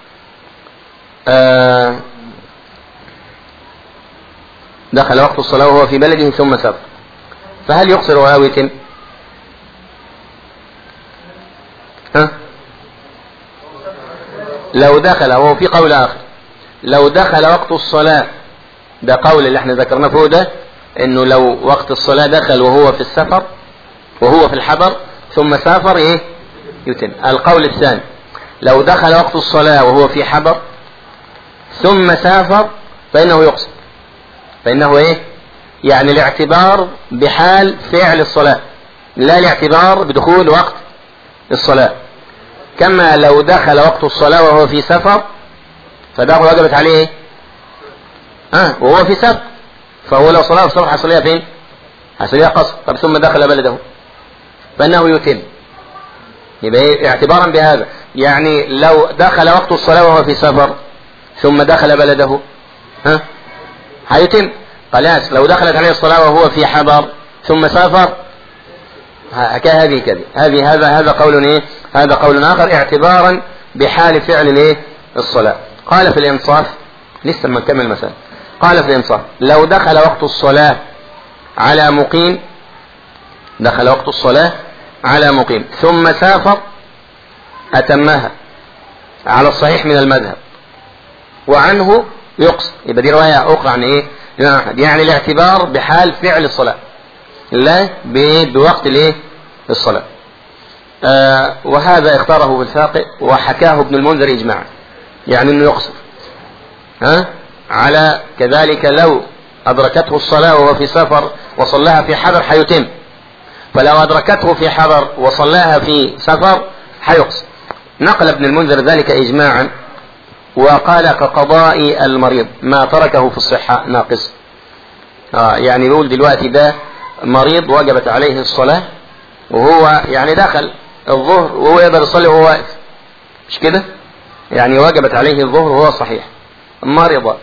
آه دخل وقت الصلاة وهو في بلده ثم سافر فهل يقصر أو يتم ها لو دخل وهو في قول آخر لو دخل وقت الصلاة ده قول اللي احنا ذكرناه فوق ده انه لو وقت الصلاة دخل وهو في السفر وهو في الحضر ثم سافر ايه يتم القول الثاني لو دخل وقت الصلاة وهو في حضر ثم سافر فإنه يقصر فإنه ايه يعني الاعتبار بحال فعل الصلاة لا الاعتبار بدخول وقت الصلاة كما لو دخل وقت الصلاة وهو في سفر فده وجبت عليه ايه؟ اه وهو في سفر فهو لو صلاة في الصبح هيصليها فين؟ هيصليها قصر طب ثم دخل بلده فانه يتم يبقى ايه اعتبارا بهذا يعني لو دخل وقت الصلاة وهو في سفر ثم دخل بلده ها هيتم خلاص لو دخلت عليه الصلاة وهو في حضر ثم سافر هذه كذا هذه هذا هذا قول ايه هذا قول اخر اعتبارا بحال فعل الايه الصلاة قال في الانصاف لسه ما نكمل مثلا قال في الانصاف لو دخل وقت الصلاة على مقيم دخل وقت الصلاة على مقيم ثم سافر أتمها على الصحيح من المذهب وعنه يقصر يبقى دي رواية أخرى عن إيه؟ يعني الاعتبار بحال فعل الصلاة لا بوقت الإيه؟ الصلاة آه وهذا اختاره بالفاقئ وحكاه ابن المنذر إجماعا يعني أنه يقصر ها على كذلك لو أدركته الصلاة وهو في سفر وصلاها في حضر حيتم فلو أدركته في حضر وصلاها في سفر حيقصر نقل ابن المنذر ذلك إجماعا وقال كقضاء المريض ما تركه في الصحة ناقص آه يعني يقول دلوقتي ده مريض وجبت عليه الصلاة وهو يعني دخل الظهر وهو يقدر يصلي وهو واقف مش كده يعني وجبت عليه الظهر وهو صحيح مرض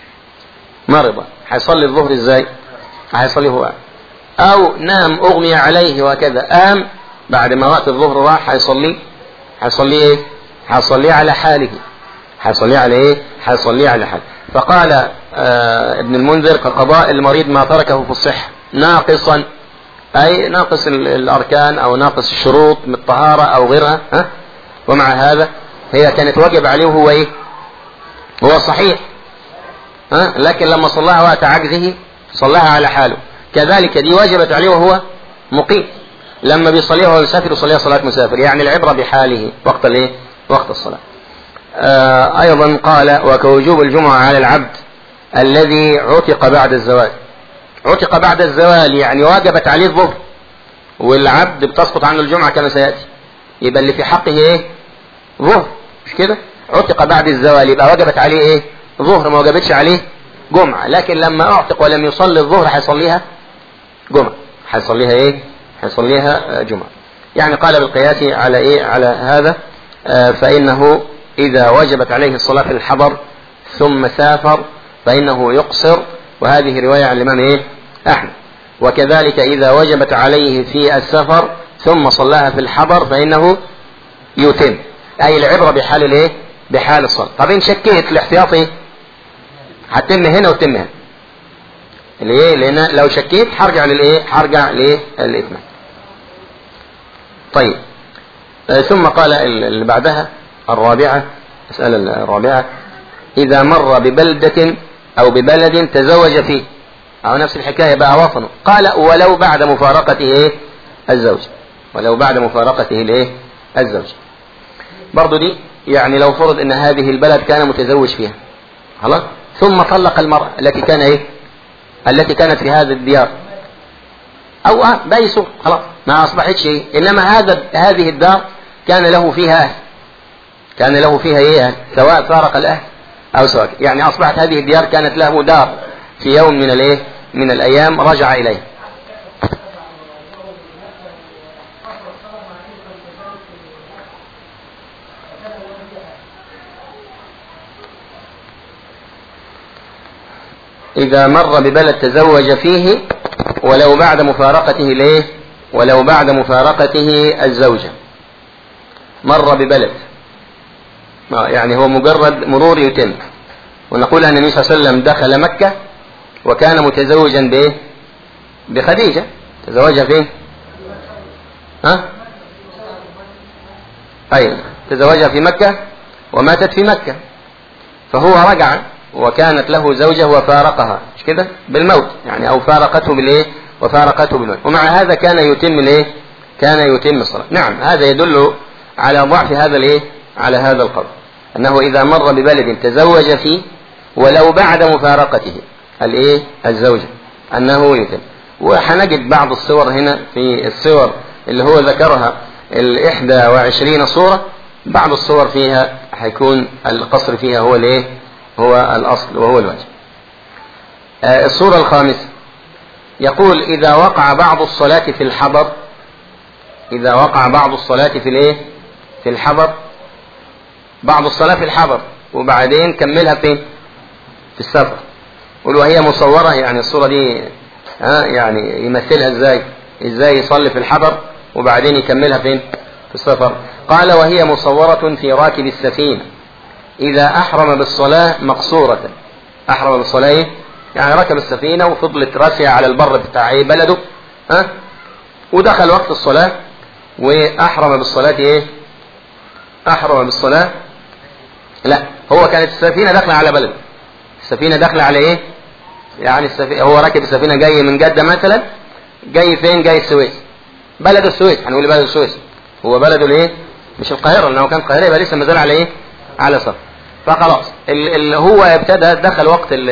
مرض هيصلي الظهر ازاي هيصلي هو واقف او نام اغمي عليه وكذا قام بعد ما وقت الظهر راح هيصلي هيصلي ايه هيصلي على حاله هيصلي على ايه هيصلي على حاله فقال آه ابن المنذر كقضاء المريض ما تركه في الصحة ناقصا اي ناقص الاركان او ناقص الشروط من الطهارة او غيرها ها ومع هذا هي كانت واجب عليه وهو ايه هو صحيح ها لكن لما صلاها وقت عجزه صلاها على حاله كذلك دي وجبت عليه وهو مقيم لما بيصليها وهو مسافر يصليها صلاة مسافر يعني العبرة بحاله وقت الايه وقت الصلاة آه ايضا قال وكوجوب الجمعة على العبد الذي عتق بعد الزواج عتق بعد الزوال يعني وجبت عليه الظهر والعبد بتسقط عنه الجمعة كما سيأتي يبقى اللي في حقه ايه ظهر مش كده عتق بعد الزوال يبقى وجبت عليه ايه ظهر ما وجبتش عليه جمعة لكن لما اعتق ولم يصلي الظهر هيصليها جمعة هيصليها ايه هيصليها جمعة يعني قال بالقياس على ايه على هذا آه فانه اذا وجبت عليه الصلاة في الحضر ثم سافر فانه يقصر وهذه رواية عن الامام ايه احمد وكذلك اذا وجبت عليه في السفر ثم صلاها في الحضر فانه يتم اي العبرة بحال الايه بحال الصلاة طب ان شكيت الاحتياطي هتم هنا وتم هنا ليه لان لو شكيت هرجع للايه هرجع للاتمام طيب آه ثم قال اللي بعدها الرابعة المسألة الرابعة إذا مر ببلدة أو ببلد تزوج فيه أو نفس الحكاية بقى وطنه قال ولو بعد مفارقته إيه الزوج ولو بعد مفارقته الإيه الزوج برضو دي يعني لو فرض ان هذه البلد كان متزوج فيها خلاص ثم طلق المرأة التي كان ايه التي كانت في هذه الديار او اه بايسوا خلاص ما اصبحتش ايه انما هذا هذه الدار كان له فيها اهل كان له فيها ايه أهل سواء فارق الاهل او سواء يعني اصبحت هذه الديار كانت له دار في يوم من الايه من الايام رجع اليها إذا مر ببلد تزوج فيه ولو بعد مفارقته ليه ولو بعد مفارقته الزوجة مر ببلد يعني هو مجرد مرور يتم ونقول أن النبي صلى الله عليه وسلم دخل مكة وكان متزوجا بإيه بخديجة تزوجها فين ها أيوة تزوجها في مكة وماتت في مكة فهو رجع وكانت له زوجة وفارقها مش كده بالموت يعني او فارقته بالايه وفارقته بالموت ومع هذا كان يتم الايه كان يتم الصلاة نعم هذا يدل على ضعف هذا الايه على هذا القول انه اذا مر ببلد تزوج فيه ولو بعد مفارقته الايه الزوجة أنه يتم وحنجد بعض الصور هنا في الصور اللي هو ذكرها الإحدى وعشرين صورة بعض الصور فيها هيكون القصر فيها هو الايه هو الأصل وهو الوجه آه الصورة الخامسة يقول إذا وقع بعض الصلاة في الحضر إذا وقع بعض الصلاة في الايه في الحضر بعض الصلاة في الحضر وبعدين كملها فين في السفر قل وهي مصورة يعني الصورة دي ها يعني يمثلها ازاي ازاي يصلي في الحضر وبعدين يكملها فين في السفر قال وهي مصورة في راكب السفينة إذا أحرم بالصلاة مقصورة أحرم بالصلاة إيه؟ يعني ركب السفينة وفضلت راسية على البر بتاع بلده ها ودخل وقت الصلاة وأحرم بالصلاة إيه أحرم بالصلاة لا هو كانت السفينة داخلة على بلده السفينة داخلة على إيه يعني السفينة هو راكب السفينة جاي من جدة مثلا جاي فين جاي السويس بلد السويس هنقول بلد السويس هو بلده الايه مش القاهرة لأنه كان القاهرة يبقى لسه مازال على ايه على سفر فخلاص اللي هو ابتدى دخل وقت ال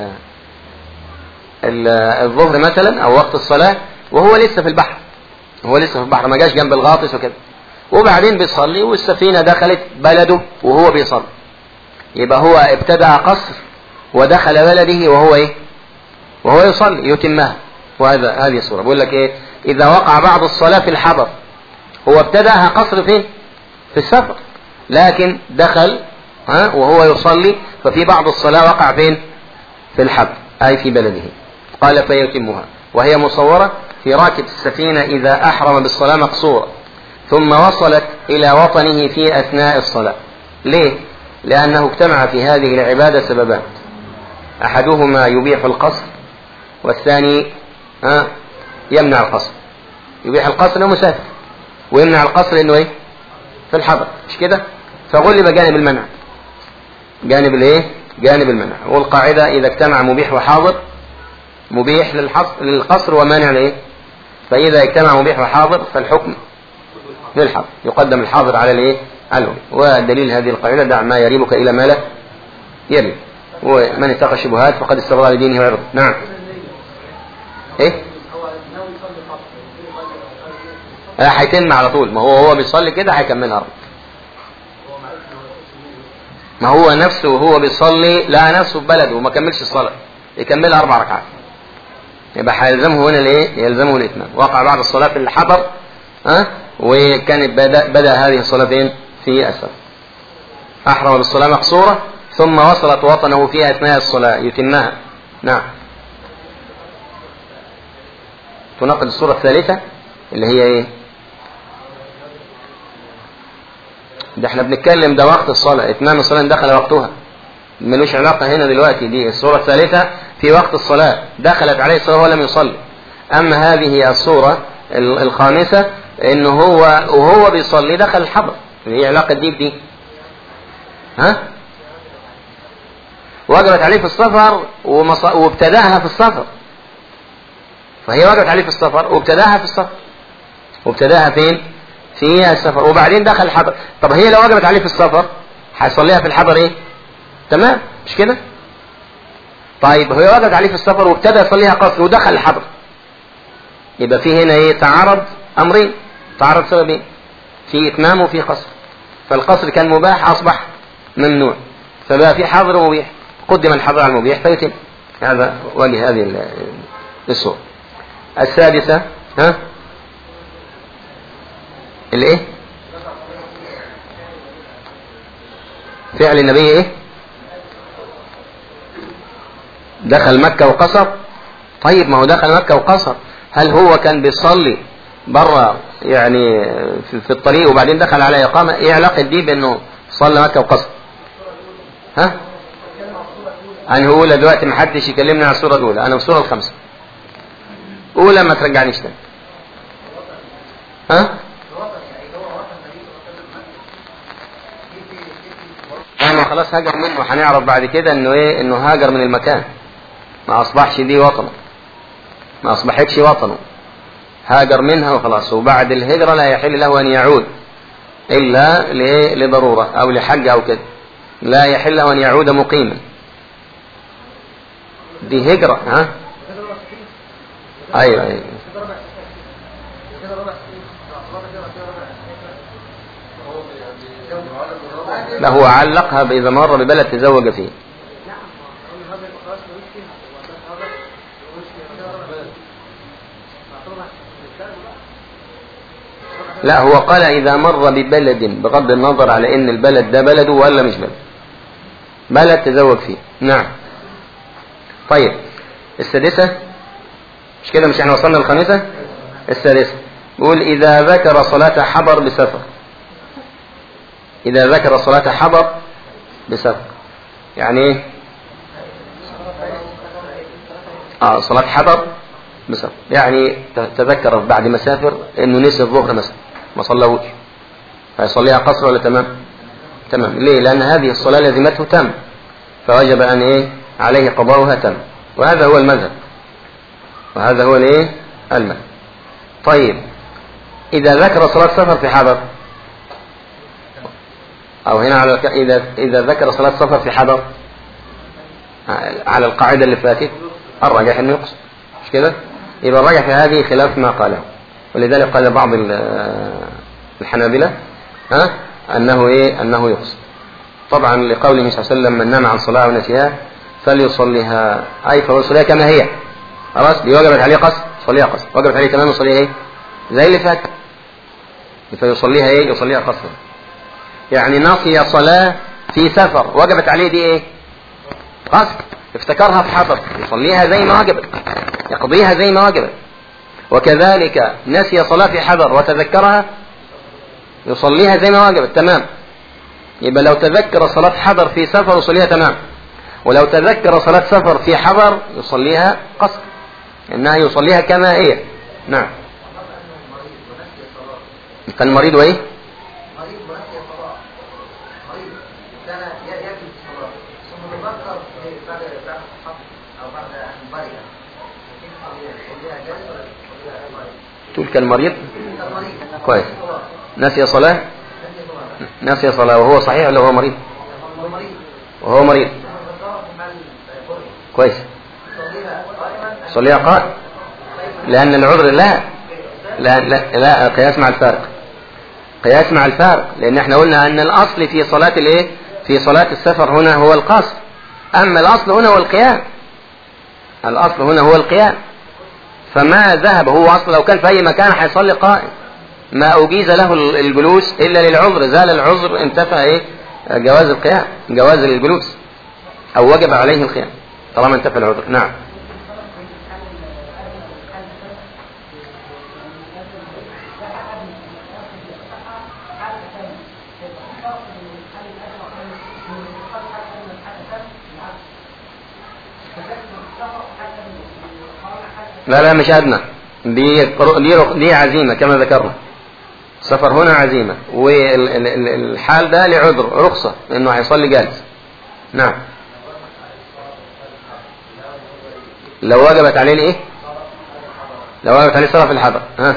الظهر مثلا او وقت الصلاة وهو لسه في البحر هو لسه في البحر ما جاش جنب الغاطس وكده وبعدين بيصلي والسفينة دخلت بلده وهو بيصلي يبقى هو ابتدع قصر ودخل بلده وهو ايه وهو يصلي يتمها وهذا هذه الصورة بقول لك ايه اذا وقع بعض الصلاة في الحضر هو ابتدأها قصر فين في السفر لكن دخل ها وهو يصلي ففي بعض الصلاة وقع فين في الحضر أي في بلده قال فيتمها وهي مصورة في راكب السفينة إذا أحرم بالصلاة مقصورة ثم وصلت إلى وطنه في أثناء الصلاة ليه؟ لأنه اجتمع في هذه العبادة سببان أحدهما يبيح القصر والثاني ها يمنع القصر يبيح القصر انه مسافر ويمنع القصر انه ايه في الحضر مش كده فغلب جانب المنع جانب الايه جانب المنع والقاعدة اذا اجتمع مبيح وحاضر مبيح للحصر للقصر ومانع لايه فاذا اجتمع مبيح وحاضر فالحكم للحظر يقدم الحاضر على الايه على الوجه ودليل هذه القاعدة دع ما يريبك الى ما لا يريب ومن اتقى الشبهات فقد استبرأ لدينه وعرضه نعم ايه هيتم على طول ما هو هو بيصلي كده هيكملها ما هو نفسه وهو بيصلي لا نفسه في بلده وما كملش الصلاة يكملها أربع ركعات يبقى هيلزمه هنا الايه؟ يلزمه الإتمام وقع بعد الصلاة في الحضر ها وكانت بدأ, بدأ هذه الصلاة فين؟ في السفر أحرم بالصلاة مقصورة ثم وصلت وطنه فيها أثناء الصلاة يتمها نعم تنقل الصورة الثالثة اللي هي ايه ده احنا بنتكلم ده وقت الصلاة اتمام الصلاة دخل وقتها ملوش علاقة هنا دلوقتي دي الصورة الثالثة في وقت الصلاة دخلت عليه الصلاة وهو لم يصلي أما هذه الصورة الخامسة إنه هو وهو بيصلي دخل الحضر هي علاقة دي بدي ها وجبت عليه في السفر ومص... وابتداها في السفر فهي وجبت عليه في السفر وابتداها في السفر وابتداها فين في السفر وبعدين دخل الحضر طب هي لو وجبت عليه في السفر هيصليها في الحضر ايه تمام مش كده طيب هي وجبت عليه في السفر وابتدى يصليها قصر ودخل الحضر يبقى في هنا ايه تعارض امرين تعارض سببين في اتمام وفي قصر فالقصر كان مباح اصبح ممنوع فبقى في حظر ومبيح قدم الحظر على المبيح فيتم هذا وجه هذه الصورة السادسة ها الايه فعل النبي ايه دخل مكة وقصر طيب ما هو دخل مكة وقصر هل هو كان بيصلي برا يعني في الطريق وبعدين دخل على إقامة ايه علاقة دي بانه صلى مكة وقصر ها أنا هو دلوقتي ما حدش يكلمني عن الصورة الأولى أنا في الصورة الخامسة أولى ما ترجعنيش تاني ها احنا خلاص هاجر منه هنعرف بعد كده انه ايه انه هاجر من المكان ما اصبحش دي وطنه ما اصبحتش وطنه هاجر منها وخلاص وبعد الهجرة لا يحل له ان يعود الا لايه لضرورة او لحج او كده لا يحل له ان يعود مقيما دي هجرة ها ايوه ايوه لا هو علقها بإذا مر ببلد تزوج فيه لا هو قال إذا مر ببلد بغض النظر على إن البلد ده بلده ولا مش بلد بلد تزوج فيه نعم طيب السادسة مش كده مش احنا وصلنا للخامسة السادسة بيقول إذا ذكر صلاة حضر بسفر إذا ذكر صلاة حضر بسفر يعني إيه؟ آه صلاة حضر بسفر يعني تذكر بعد ما سافر إنه نسي الظهر مثلا ما صلوش هيصليها قصر ولا تمام؟ تمام ليه؟ لأن هذه الصلاة لزمته تم فوجب أن إيه؟ عليه قضاؤها تم وهذا هو المذهب وهذا هو الايه المذهب طيب اذا ذكر صلاة سفر في حضر او هنا على الك... اذا اذا ذكر صلاة سفر في حضر على القاعدة اللي فاتت الراجح انه يقصد مش كده يبقى الراجح في هذه خلاف ما قاله ولذلك قال بعض الحنابلة ها انه ايه انه يقصد طبعا لقوله صلى الله عليه وسلم من نام عن صلاة ونسيها فليصليها اي فليصليها كما هي خلاص دي وجبت عليه قصر يصليها قصر وجبت عليه كمان يصليها ايه زي اللي فات فيصليها ايه يصليها قصر يعني نسي صلاة في سفر وجبت عليه دي ايه قصر افتكرها في حضر يصليها زي ما وجبت يقضيها زي ما وجبت وكذلك نسي صلاة في حضر وتذكرها يصليها زي ما وجبت تمام يبقى لو تذكر صلاة حضر في سفر يصليها تمام ولو تذكر صلاة سفر في حضر يصليها قصر انها يصليها كما هي نعم كان مريض وايه مريض ونسي الصلاة مريض كان يأكل الصلاة ثم تذكر بعد بعد الحق أو بعد أن برئ يصليها جالس ولا يصليها مريض؟ تقول كان مريض كان مريض كويس صلاة نسي صلاة نسي صلاة نسي صلاة وهو صحيح ولا هو مريض هو مريض وهو مريض ثم ذكرها في حال برئ كويس يصليها قائما صليها قائم لأن العذر لا لا لا, لا قياس مع الفارق قياس مع الفارق لأن احنا قلنا أن الأصل في صلاة الايه في صلاة السفر هنا هو القصر أما الأصل هنا هو القيام الأصل هنا هو القيام فما ذهب هو أصلا لو كان في أي مكان هيصلي قائم ما أجيز له الجلوس إلا للعذر زال العذر انتفى إيه جواز القيام جواز الجلوس أو وجب عليه القيام طالما انتفى العذر نعم لا لا مش أدنى دي دي دي عزيمة كما ذكرنا السفر هنا عزيمة والحال ده لعذر رخصة انه هيصلي جالس نعم لو وجبت عليه الايه لو وجبت عليه الصلاة في الحضر ها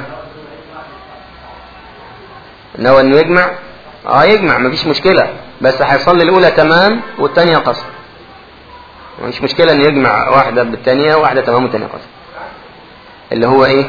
نوى انه يجمع اه يجمع مفيش مشكلة بس هيصلي الاولى تمام والثانية قصر مش مشكلة انه يجمع واحدة بالثانية واحدة تمام والثانية قصر اللي هو ايه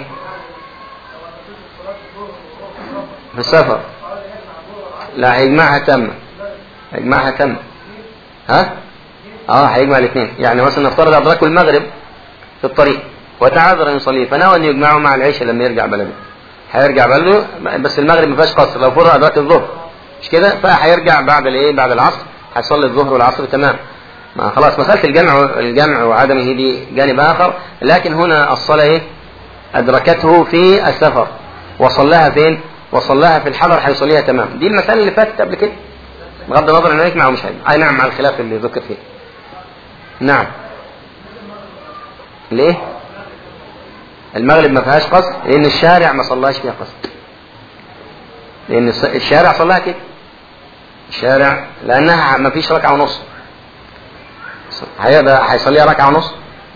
في السفر لا هيجمعها تامة هيجمعها تامة ها اه هيجمع الاثنين يعني مثلا نفترض ادركوا المغرب في الطريق وتعذر ان يصلي فنوى ان يجمعه مع العشاء لما يرجع بلده هيرجع بلده بس المغرب ما فيهاش قصر لو فرض ادرك الظهر مش كده فهيرجع بعد الايه بعد العصر هيصلي الظهر والعصر تمام ما خلاص مسألة الجمع الجمع وعدمه دي جانب آخر لكن هنا الصلاة إيه؟ أدركته في السفر وصلاها فين؟ وصلاها في الحضر هيصليها تمام دي المسألة اللي فاتت قبل كده بغض النظر انه يجمع ومش هيجمع اي نعم مع الخلاف اللي ذكر فيه نعم ليه المغرب ما فيهاش قصر لان الشارع ما صلاش فيها قصر لان الشارع صلاها كده الشارع لانها ما فيش ركعه ونص هيبقى هيصليها ركعه ونص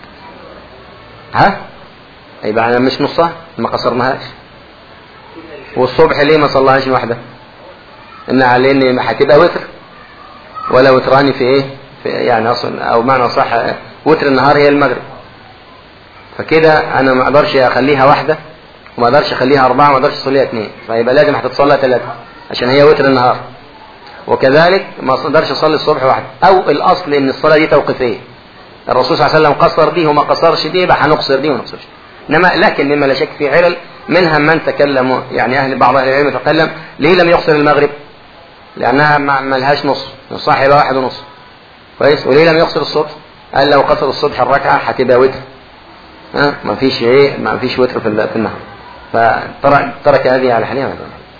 ها يبقى احنا مش نصها ما قصرناهاش والصبح ليه ما صلاهاش واحده ان عليه ان هتبقى وتر ولا وتراني في ايه في يعني اصلا او معنى صح وتر النهار هي المغرب فكده انا ما اقدرش اخليها واحده وما اقدرش اخليها اربعه ما اقدرش اصليها اثنين فيبقى لازم هتتصلى ثلاثه عشان هي وتر النهار وكذلك ما اقدرش اصلي الصبح واحده او الاصل ان الصلاه دي توقيفيه الرسول صلى الله عليه وسلم قصر دي وما قصرش دي يبقى هنقصر دي ونقصرش دي. انما لكن مما لا شك في علل منها من تكلم يعني اهل بعض اهل العلم تكلم ليه لم يقصر المغرب؟ لانها ما ما لهاش نص نصها هيبقى واحد ونص كويس وليه لم يقصر الصبح؟ قال لو قصر الصبح الركعه هتبقى وتر ها ما فيش ايه ما فيش وتر في ال- في النهار فترك ترك هذه على حالها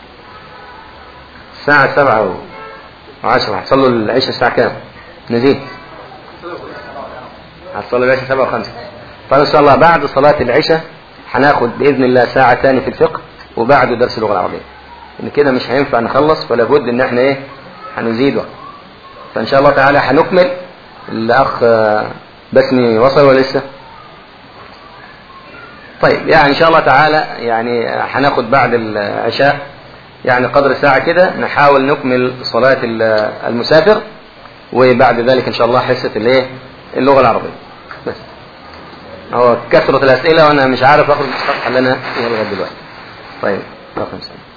الساعة سبعة وعشرة هتصلوا العشاء الساعة كام؟ نزيد هتصلوا العشاء سبعة وخمسة طيب إن شاء الله بعد صلاة العشاء هناخد بإذن الله ساعة تاني في الفقه وبعده درس اللغة العربية إن كده مش هينفع نخلص فلا بد إن إحنا إيه هنزيد وقت فإن شاء الله تعالى هنكمل الأخ آه، بسمي وصل ولا لسه؟ طيب يعني ان شاء الله تعالى يعني هناخد بعد العشاء يعني قدر ساعة كده نحاول نكمل صلاة ال- المسافر وبعد ذلك ان شاء الله حصة الايه اللغة العربية بس هو كثرة الأسئلة وأنا مش عارف أخرج من الصفحة اللي أنا فيها لغاية دلوقتي طيب رقم سنة.